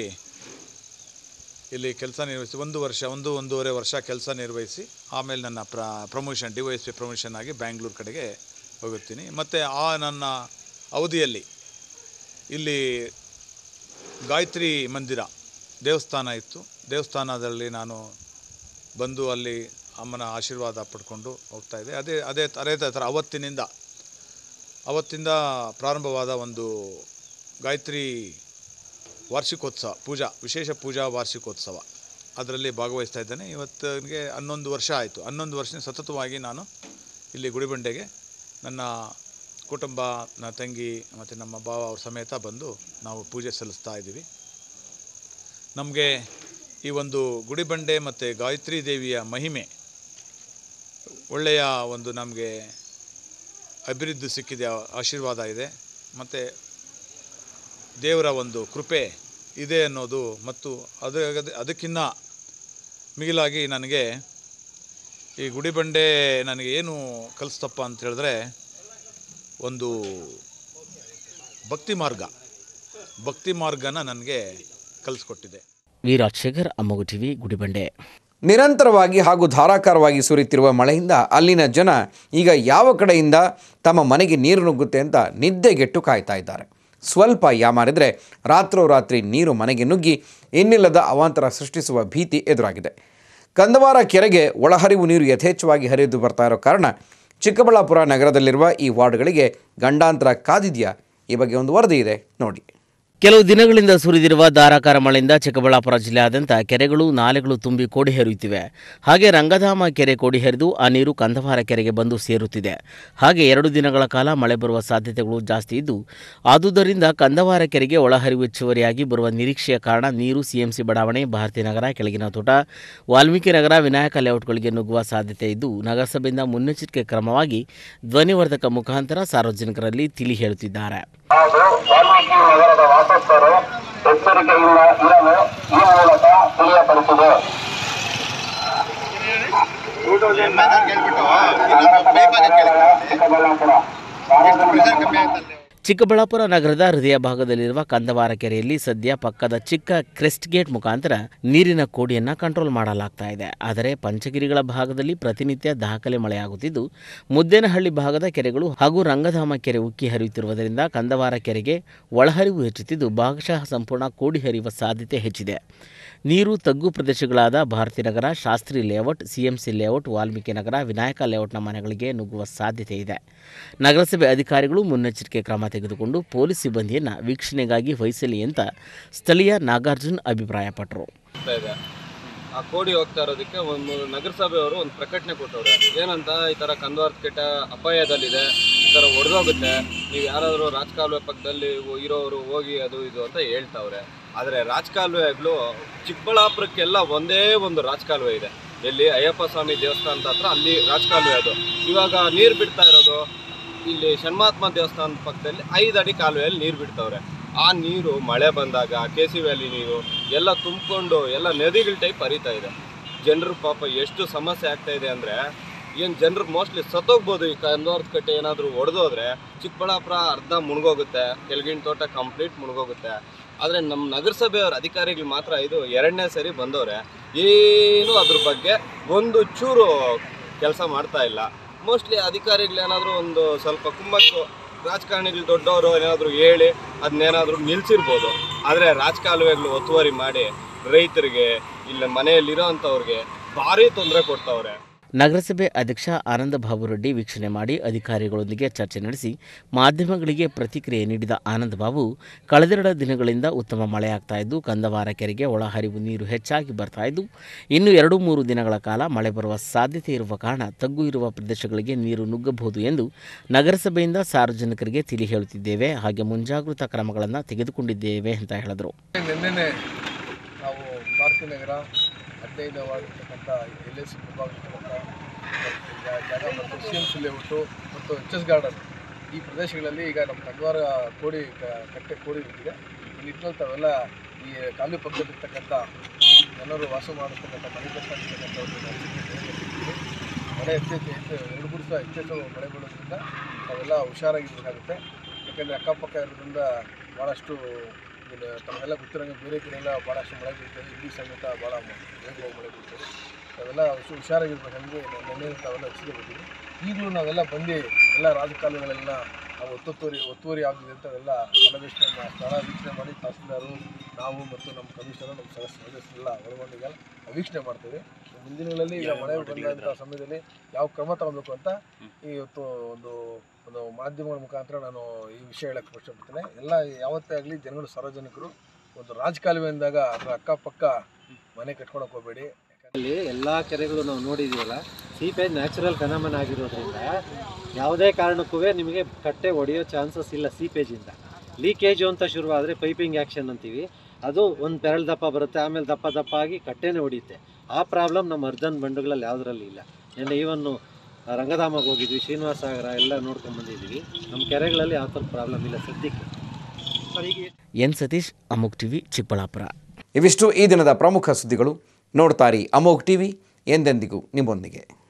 ಇಲ್ಲಿ ಕೆಲಸ ನಿರ್ವಹಿಸಿ ಒಂದು ವರ್ಷ ಒಂದು ಒಂದೂವರೆ ವರ್ಷ ಕೆಲಸ ನಿರ್ವಹಿಸಿ ಆಮೇಲೆ ನನ್ನ ಪ್ರ promotion D Y S P promotion ಆಗಿ ಬ್ಯಾಂಗ್ಳೂರು ಕಡೆಗೆ ಹೋಗುತ್ತೀನಿ ಮತ್ತು ಆ ನನ್ನ ಅವಧಿಯಲ್ಲಿ ಇಲ್ಲಿ ಗಾಯತ್ರಿ ಮಂದಿರ ದೇವಸ್ಥಾನ ಇತ್ತು ದೇವಸ್ಥಾನದಲ್ಲಿ ನಾನು ಬಂದು ಅಲ್ಲಿ ಅಮ್ಮನ ಆಶೀರ್ವಾದ ಪಡ್ಕೊಂಡು ಹೋಗ್ತಾ ಇದ್ದೆ ಅದೇ ಅದೇ ಅದೇ ಥರ ಅವತ್ತಿನಿಂದ ಅವತ್ತಿಂದ ಪ್ರಾರಂಭವಾದ ಒಂದು ಗಾಯತ್ರಿ ವಾರ್ಷಿಕೋತ್ಸವ ಪೂಜಾ ವಿಶೇಷ ಪೂಜಾ ವಾರ್ಷಿಕೋತ್ಸವ ಅದರಲ್ಲಿ ಭಾಗವಹಿಸ್ತಾ ಇದ್ದೇನೆ ಇವತ್ತಿಗೆ ಹನ್ನೊಂದು ವರ್ಷ ಆಯಿತು ಹನ್ನೊಂದು ವರ್ಷ ಸತತವಾಗಿ ನಾನು ಇಲ್ಲಿ ಗುಡಿಬಂಡೆಗೆ ನನ್ನ ಕುಟುಂಬ ನನ್ನ ತಂಗಿ ಮತ್ತು ನಮ್ಮ ಭಾವ ಅವ್ರ ಸಮೇತ ಬಂದು ನಾವು ಪೂಜೆ ಸಲ್ಲಿಸ್ತಾ ಇದ್ದೀವಿ ನಮಗೆ ಈ ಒಂದು ಗುಡಿಬಂಡೆ ಮತ್ತು ಗಾಯತ್ರಿ ದೇವಿಯ ಮಹಿಮೆ ಒಳ್ಳೆಯ ಒಂದು ನಮಗೆ ಅಭಿವೃದ್ಧಿ ಸಿಕ್ಕಿದೆ ಆಶೀರ್ವಾದ ಇದೆ ಮತ್ತು ದೇವರ ಒಂದು ಕೃಪೆ ಇದೆ ಅನ್ನೋದು ಮತ್ತು ಅದ ಅದಕ್ಕಿಂತ ಮಿಗಿಲಾಗಿ ನನಗೆ ಈ ಗುಡಿಬಂಡೆ ನನಗೆ ಏನು ಕಲಿಸ್ತಪ್ಪ ಅಂತ ಹೇಳಿದ್ರೆ ಒಂದು ಭಕ್ತಿ ಮಾರ್ಗ ಭಕ್ತಿ ಮಾರ್ಗನ ನನಗೆ ಕಲಿಸ್ಕೊಟ್ಟಿದೆ ವಿರಾಜ್ ಶೇಖರ್ ಅಮ್ಮಗು ಟಿವಿ ಗುಡಿಬಂಡೆ ನಿರಂತರವಾಗಿ ಹಾಗೂ ಧಾರಾಕಾರವಾಗಿ ಸುರಿಯುತ್ತಿರುವ ಮಳೆಯಿಂದ ಅಲ್ಲಿನ ಜನ ಈಗ ಯಾವ ಕಡೆಯಿಂದ ತಮ್ಮ ಮನೆಗೆ ನೀರು ನುಗ್ಗುತ್ತೆ ಅಂತ ನಿದ್ದೆಗೆಟ್ಟು ಕಾಯ್ತಾ ಇದ್ದಾರೆ ಸ್ವಲ್ಪ ಯಾಮಾರಿದರೆ ರಾತ್ರೋರಾತ್ರಿ ನೀರು ಮನೆಗೆ ನುಗ್ಗಿ ಇನ್ನಿಲ್ಲದ ಅವಾಂತರ ಸೃಷ್ಟಿಸುವ ಭೀತಿ ಎದುರಾಗಿದೆ ಕಂದವಾರ ಕೆರೆಗೆ ಒಳಹರಿವು ನೀರು ಯಥೇಚ್ಛವಾಗಿ ಹರಿದು ಬರ್ತಾ ಇರೋ ಕಾರಣ ಚಿಕ್ಕಬಳ್ಳಾಪುರ ನಗರದಲ್ಲಿರುವ ಈ ವಾರ್ಡ್ಗಳಿಗೆ ಗಂಡಾಂತರ ಕಾದಿದೆಯಾ ಈ ಬಗ್ಗೆ ಒಂದು ವರದಿ ಇದೆ ನೋಡಿ ಕೆಲವು ದಿನಗಳಿಂದ ಸುರಿದಿರುವ ಧಾರಾಕಾರ ಮಳೆಯಿಂದ ಚಿಕ್ಕಬಳ್ಳಾಪುರ ಜಿಲ್ಲೆಯಾದ್ಯಂತ ಕೆರೆಗಳು ನಾಲೆಗಳು ತುಂಬಿ ಕೋಡಿ ಹರಿಯುತ್ತಿವೆ ಹಾಗೆ ರಂಗಧಾಮ ಕೆರೆ ಕೋಡಿ ಹರಿದು ಆ ನೀರು ಕಂದವಾರ ಕೆರೆಗೆ ಬಂದು ಸೇರುತ್ತಿದೆ ಹಾಗೆ ಎರಡು ದಿನಗಳ ಕಾಲ ಮಳೆ ಬರುವ ಸಾಧ್ಯತೆಗಳು ಜಾಸ್ತಿ ಇದ್ದು ಆದುದರಿಂದ ಕಂದವಾರ ಕೆರೆಗೆ ಒಳಹರಿವು ಹೆಚ್ಚುವರಿಯಾಗಿ ಬರುವ ನಿರೀಕ್ಷೆಯ ಕಾರಣ ನೀರು ಸಿಎಂಸಿ ಬಡಾವಣೆ ಭಾರತೀಯ ನಗರ ಕೆಳಗಿನ ತೋಟ ವಾಲ್ಮೀಕಿ ನಗರ ವಿನಾಯಕ ಲೇಔಟ್ಗಳಿಗೆ ನುಗ್ಗುವ ಸಾಧ್ಯತೆ ಇದ್ದು ನಗರಸಭೆಯಿಂದ ಮುನ್ನೆಚ್ಚರಿಕೆ ಕ್ರಮವಾಗಿ ಧ್ವನಿವರ್ಧಕ ಮುಖಾಂತರ ಸಾರ್ವಜನಿಕರಲ್ಲಿ ತಿಳಿ ಹೇಳುತ್ತಿದ್ದಾರೆ ಹಾಗೂ ವಾಲ್ಮೀಕಿ ನಗರದ ವಾಸಸ್ಥರು ಎಚ್ಚರಿಕೆಯಿಂದ ಇರಲು ಈ ಮೂಲಕ ತಿಳಿಯಪಡಿಸಿದೆ ನಗರಸಭೆ ಚಿಕ್ಕಬಳ್ಳಾಪುರ ಸಾರ್ವಜನಿಕ ಚಿಕ್ಕಬಳ್ಳಾಪುರ ನಗರದ ಹೃದಯ ಭಾಗದಲ್ಲಿರುವ ಕಂದವಾರ ಕೆರೆಯಲ್ಲಿ ಸದ್ಯ ಪಕ್ಕದ ಚಿಕ್ಕ ಕ್ರೆಸ್ಟ್ ಗೇಟ್ ಮುಖಾಂತರ ನೀರಿನ ಕೋಡಿಯನ್ನು ಕಂಟ್ರೋಲ್ ಮಾಡಲಾಗ್ತಾ ಇದೆ ಆದರೆ ಪಂಚಗಿರಿಗಳ ಭಾಗದಲ್ಲಿ ಪ್ರತಿನಿತ್ಯ ದಾಖಲೆ ಮಳೆಯಾಗುತ್ತಿದ್ದು ಮುದ್ದೇನಹಳ್ಳಿ ಭಾಗದ ಕೆರೆಗಳು ಹಾಗೂ ರಂಗಧಾಮ ಕೆರೆ ಉಕ್ಕಿ ಹರಿಯುತ್ತಿರುವುದರಿಂದ ಕಂದವಾರ ಕೆರೆಗೆ ಒಳಹರಿವು ಹೆಚ್ಚುತ್ತಿದ್ದು ಭಾಗಶಃ ಸಂಪೂರ್ಣ ಕೋಡಿ ಹರಿಯುವ ಸಾಧ್ಯತೆ ಹೆಚ್ಚಿದೆ ನೀರು ತಗ್ಗು ಪ್ರದೇಶಗಳಾದ Bharathinagar Shastri layout CMC layout Valmiki Nagar Vinayaka ಲೇಔಟ್ನ ಮನೆಗಳಿಗೆ ನುಗ್ಗುವ ಸಾಧ್ಯತೆ ಇದೆ ನಗರಸಭೆ ಅಧಿಕಾರಿಗಳು ಮುನ್ನೆಚ್ಚರಿಕೆ ಕ್ರಮ ತೆಗೆದುಕೊಂಡು ಪೊಲೀಸ್ ಸಿಬ್ಬಂದಿಯನ್ನು ವೀಕ್ಷಣೆಗಾಗಿ ವಹಿಸಲಿ ಅಂತ ಸ್ಥಳೀಯ ನಾಗಾರ್ಜುನ್ ಅಭಿಪ್ರಾಯಪಟ್ಟರು ಆಗ್ತಾ ಇದೆ ಆ ಕೋಡಿ ಹೋಗ್ತಾ ಇರೋದಕ್ಕೆ ಒಂದು ನಗರಸಭೆಯವರು ಒಂದು ಪ್ರಕಟಣೆ ಕೊಟ್ಟವ್ರೆ ಏನಂತ ಈ ಥರ ಕಂದವಾರ ಕೆಟ್ಟ ಅಪಾಯದಲ್ಲಿದೆ ಈ ಥರ ಒಡೆದೋಗುತ್ತೆ ನೀವು ಯಾರಾದರೂ ರಾಜಕಾಲುವೆ ಪಕ್ಕದಲ್ಲಿ ಇರೋರು ಹೋಗಿ ಅದು ಇದು ಅಂತ ಹೇಳ್ತಾವ್ರೆ ಆದರೆ ರಾಜಕಾಲುವೆಗಳು ಚಿಕ್ಕಬಳ್ಳಾಪುರಕ್ಕೆಲ್ಲ ಒಂದೇ ಒಂದು ರಾಜಕಾಲುವೆ ಇದೆ ಎಲ್ಲಿ ಅಯ್ಯಪ್ಪ ಸ್ವಾಮಿ ದೇವಸ್ಥಾನದ ಹತ್ರ ಅಲ್ಲಿ ರಾಜಕಾಲುವೆ ಅದು ಇವಾಗ ನೀರು ಬಿಡ್ತಾ ಇರೋದು ಇಲ್ಲಿ ಷಣ್ಮಾತ್ಮ ದೇವಸ್ಥಾನದ ಪಕ್ಕದಲ್ಲಿ ಐದು ಅಡಿ ಕಾಲುವೆಯಲ್ಲಿ ನೀರು ಬಿಡ್ತವ್ರೆ ಆ ನೀರು ಮಳೆ ಬಂದಾಗ ಕೆ ಸಿ ವ್ಯಾಲಿ ನೀರು ಎಲ್ಲ ತುಂಬಿಕೊಂಡು ಎಲ್ಲ ನದಿಗಳ ಟೈಪ್ ಹರಿತಾ ಇದೆ ಜನರು ಪಾಪ ಎಷ್ಟು ಸಮಸ್ಯೆ ಆಗ್ತಾ ಇದೆ ಅಂದರೆ ಏನು ಜನರು ಮೋಸ್ಟ್ಲಿ ಸತ್ತೋಗ್ಬೋದು ಈ ಕಂದವಾರದ ಕಟ್ಟೆ ಏನಾದರೂ ಒಡೆದೋದ್ರೆ ಚಿಕ್ಕಬಳ್ಳಾಪುರ ಅರ್ಧ ಮುಳುಗೋಗುತ್ತೆ ಕೆಳಗಿನ ತೋಟ ಕಂಪ್ಲೀಟ್ ಮುಳುಗೋಗುತ್ತೆ ಆದರೆ ನಮ್ಮ ನಗರಸಭೆಯವ್ರ ಅಧಿಕಾರಿಗಳು ಮಾತ್ರ ಇದು ಎರಡನೇ ಸರಿ ಬಂದವ್ರೆ ಏನು ಅದ್ರ ಬಗ್ಗೆ ಒಂದು ಚೂರು ಕೆಲಸ ಮಾಡ್ತಾ ಇಲ್ಲ ಮೋಸ್ಟ್ಲಿ ಅಧಿಕಾರಿಗಳೇನಾದರೂ ಒಂದು ಸ್ವಲ್ಪ ಕುಮ್ಮಕ್ಕು ರಾಜಕಾರಣಿಗಳು ದೊಡ್ಡವರು ಏನಾದರೂ ಹೇಳಿ ಅದನ್ನೇನಾದರೂ ನಿಲ್ಸಿರ್ಬೋದು ಆದರೆ ರಾಜಕಾಲುವೆಗಳು ಒತ್ತುವರಿ ಮಾಡಿ ರೈತರಿಗೆ ಇಲ್ಲ ಮನೆಯಲ್ಲಿರೋ ಅಂಥವ್ರಿಗೆ ಭಾರಿ ತೊಂದರೆ ಕೊಡ್ತಾವ್ರೆ ನಗರಸಭೆ ಅಧ್ಯಕ್ಷ ಆನಂದ ಬಾಬು ರೆಡ್ಡಿ ವೀಕ್ಷಣೆ ಮಾಡಿ ಅಧಿಕಾರಿಗಳೊಂದಿಗೆ ಚರ್ಚೆ ನಡೆಸಿ ಮಾಧ್ಯಮಗಳಿಗೆ ಪ್ರತಿಕ್ರಿಯೆ ನೀಡಿದ ಆನಂದ ಬಾಬು ಕಳೆದೆರಡು ದಿನಗಳಿಂದ ಉತ್ತಮ ಮಳೆಯಾಗ್ತಾ ಇದ್ದು ಕಂದವಾರ ಕೆರೆಗೆ ಒಳಹರಿವು ನೀರು ಹೆಚ್ಚಾಗಿ ಬರ್ತಾ ಇದ್ದು ಇನ್ನು ಎರಡು ಮೂರು ದಿನಗಳ ಕಾಲ ಮಳೆ ಬರುವ ಸಾಧ್ಯತೆ ಇರುವ ಕಾರಣ ತಗ್ಗು ಇರುವ ಪ್ರದೇಶಗಳಿಗೆ ನೀರು ನುಗ್ಗಬಹುದು ಎಂದು ನಗರಸಭೆಯಿಂದ ಸಾರ್ವಜನಿಕರಿಗೆ ತಿಳಿ ಹೇಳುತ್ತಿದ್ದೇವೆ ಹಾಗೆ ಮುಂಜಾಗೃತಾ ಕ್ರಮಗಳನ್ನು ತೆಗೆದುಕೊಂಡಿದ್ದೇವೆ ಅಂತ ಹೇಳಿದರು ನಿನ್ನೆನೆ ನಾವು ಭಾರತೀಯ ನಗರ ಹದಿನೈದು ಆಗಿರ್ತಕ್ಕಂಥ ಎಲ್ ಎಸ್ ವಿಭಾಗರ್ತಕ್ಕಂಥ ಜಾಗ ಮತ್ತು ಸಿ ಎಮ್ ಸಿ ಲೇಔಟು ಮತ್ತು ಎಚ್ ಎಸ್ ಗಾರ್ಡನ್ ಈ ಪ್ರದೇಶಗಳಲ್ಲಿ ಈಗ ನಮ್ಮ ಕಂದವಾರ ಕೋಡಿ ಕ- ಕಟ್ಟೆ ಕೋಡಿ ಬಿಟ್ಟಿದೆ ಈ ನಿಟ್ಟಿನಲ್ಲಿ ತಾವೆಲ್ಲ ಈ ಕಾಲುವೆ ಪಕ್ಕದಲ್ಲಿರ್ತಕ್ಕಂಥ ಜನರು ವಾಸ ಮಾಡಿರ್ತಕ್ಕಂಥ ಮನೆ ಕಟ್ಟಿರ್ತಕ್ಕಂಥವ್ರನ್ನ ಮಳೆ ಹೆಚ್ಚೆಚ್ಚು ಹೆಚ್ಚು ಎರಡು ಮೂರು ಸಹ ಹೆಚ್ಚೆಚ್ಚು ಮಳೆ ಬೀಳೋದ್ರಿಂದ ನಾವೆಲ್ಲ ಹುಷಾರಾಗಿರ್ಬೇಕಾಗುತ್ತೆ ಯಾಕೆಂದರೆ ಅಕ್ಕಪಕ್ಕ ಇರೋದ್ರಿಂದ ಭಾಳಷ್ಟು ಇದು ತಮಗೆಲ್ಲ ಗೊತ್ತಿರೋಂಗೆ ಬೇರೆ ಕಡೆ ಎಲ್ಲ ಭಾಳಷ್ಟು ಮಳೆ ಬೀಳ್ತದೆ ಇಲ್ಲಿ ಸಮೇತ ಭಾಳ ವೇಗವಾಗಿ ಮಳೆ ಬೀಳ್ತದೆ ನಾವೆಲ್ಲ ಹುಷ ಹುಷಾರಾಗಿರ್ಬೇಕಂದ್ರೆ ನೆನ್ನೆ ತಾವೆಲ್ಲ ಹಚ್ಚಿಗೆ ಬಂದಿವಿ ಈಗಲೂ ನಾವೆಲ್ಲ ಬಂದು ಎಲ್ಲ ರಾಜಕಾಲುವೆಗಳೆಲ್ಲ ನಾವು ಒತ್ತುವರಿ ಒತ್ತುವರಿ ಆಗಿದೆ ಅಂತ ಎಲ್ಲ ಸ್ಥಳ ವೀಕ್ಷಣೆ ಮಾ- ಸ್ಥಳ ವೀಕ್ಷಣೆ ಮಾಡಿ ತಹಸೀಲ್ದಾರು ನಾವು ಮತ್ತು ನಮ್ಮ ಕಮಿಷನರು ನಮ್ಮ ಸದಸ್ಯ ಸದಸ್ಯರೆಲ್ಲ ಒಳಗೊಂಡಿಗೆಲ್ಲ ವೀಕ್ಷಣೆ ಮಾಡ್ತೇವೆ ಮುಂದಿನ ದಿನಗಳಲ್ಲಿ ಈಗ ಮಳೆ ಬಂದಂಥ ಸಮಯದಲ್ಲಿ ಯಾವ ಕ್ರಮ ತಗೊಬೇಕು ಅಂತ ಇವತ್ತು ಒಂದು ಒಂದು ಮಾಧ್ಯಮಗಳ ಮುಖಾಂತರ ನಾನು ಈ ವಿಷಯ ಹೇಳಕ್ಕೆ ಇಷ್ಟಪಡ್ತೇನೆ ಎಲ್ಲ ಯಾವತ್ತೇ ಆಗಲಿ ಜನಗಳು ಸಾರ್ವಜನಿಕರು ಒಂದು ರಾಜಕಾಲುವೆ ಅಂದಾಗ ಅದರ ಅಕ್ಕಪಕ್ಕ ಮನೆ ಕಟ್ಕೊಳಕ್ಕೆ ಹೋಗಬೇಡಿ ಅಲ್ಲಿ ಎಲ್ಲ ಕೆರೆಗಳು ನಾವು ನೋಡಿದ್ದೀವಲ್ಲ ಸೀಪೇಜ್ ನ್ಯಾಚುರಲ್ ಫೆನಮನ್ ಆಗಿರೋದ್ರಿಂದ ಯಾವುದೇ ಕಾರಣಕ್ಕೂ ನಿಮಗೆ ಕಟ್ಟೆ ಒಡೆಯೋ ಚಾನ್ಸಸ್ ಇಲ್ಲ ಸೀಪೇಜಿಂದ ಲೀಕೇಜು ಅಂತ ಶುರುವಾದರೆ ಪೈಪಿಂಗ್ ಆ್ಯಕ್ಷನ್ ಅಂತೀವಿ ಅದು ಒಂದು ಬೆರಳು ದಪ್ಪ ಬರುತ್ತೆ ಆಮೇಲೆ ದಪ್ಪ ದಪ್ಪ ಆಗಿ ಕಟ್ಟೆನೇ ಹೊಡಿಯುತ್ತೆ ಆ ಪ್ರಾಬ್ಲಮ್ ನಮ್ಮ ಅರ್ಧನ್ ಬಂಡುಗಳಲ್ಲಿ ಯಾವುದರಲ್ಲಿ ಇಲ್ಲ ನಿನ್ನೆ ಈವನ್ನು ರಂಗಧಾಮಗೆ ಹೋಗಿದ್ವಿ ಶ್ರೀನಿವಾಸ ಸಾಗರ ಎಲ್ಲ ನೋಡ್ಕೊಂಡು ಬಂದಿದ್ದೀವಿ ನಮ್ಮ ಕೆರೆಗಳಲ್ಲಿ ಯಾವ ಥರ ಪ್ರಾಬ್ಲಮ್ ಇಲ್ಲ ಸದ್ಯಕ್ಕೆ ಸರ್ ಈಗ ಎನ್ ಸತೀಶ್ ಅಮುಕ್ ಟಿವಿ ಚಿಕ್ಕಬಳ್ಳಾಪುರ ಇವಿಷ್ಟು ಈ ದಿನದ ಪ್ರಮುಖ ಸುದ್ದಿಗಳು ನೋಡ್ತಾರಿ ಅಮೋಘ್ ಟಿವಿ ಎಂದೆಂದಿಗೂ ನಿಮ್ಮೊಂದಿಗೆ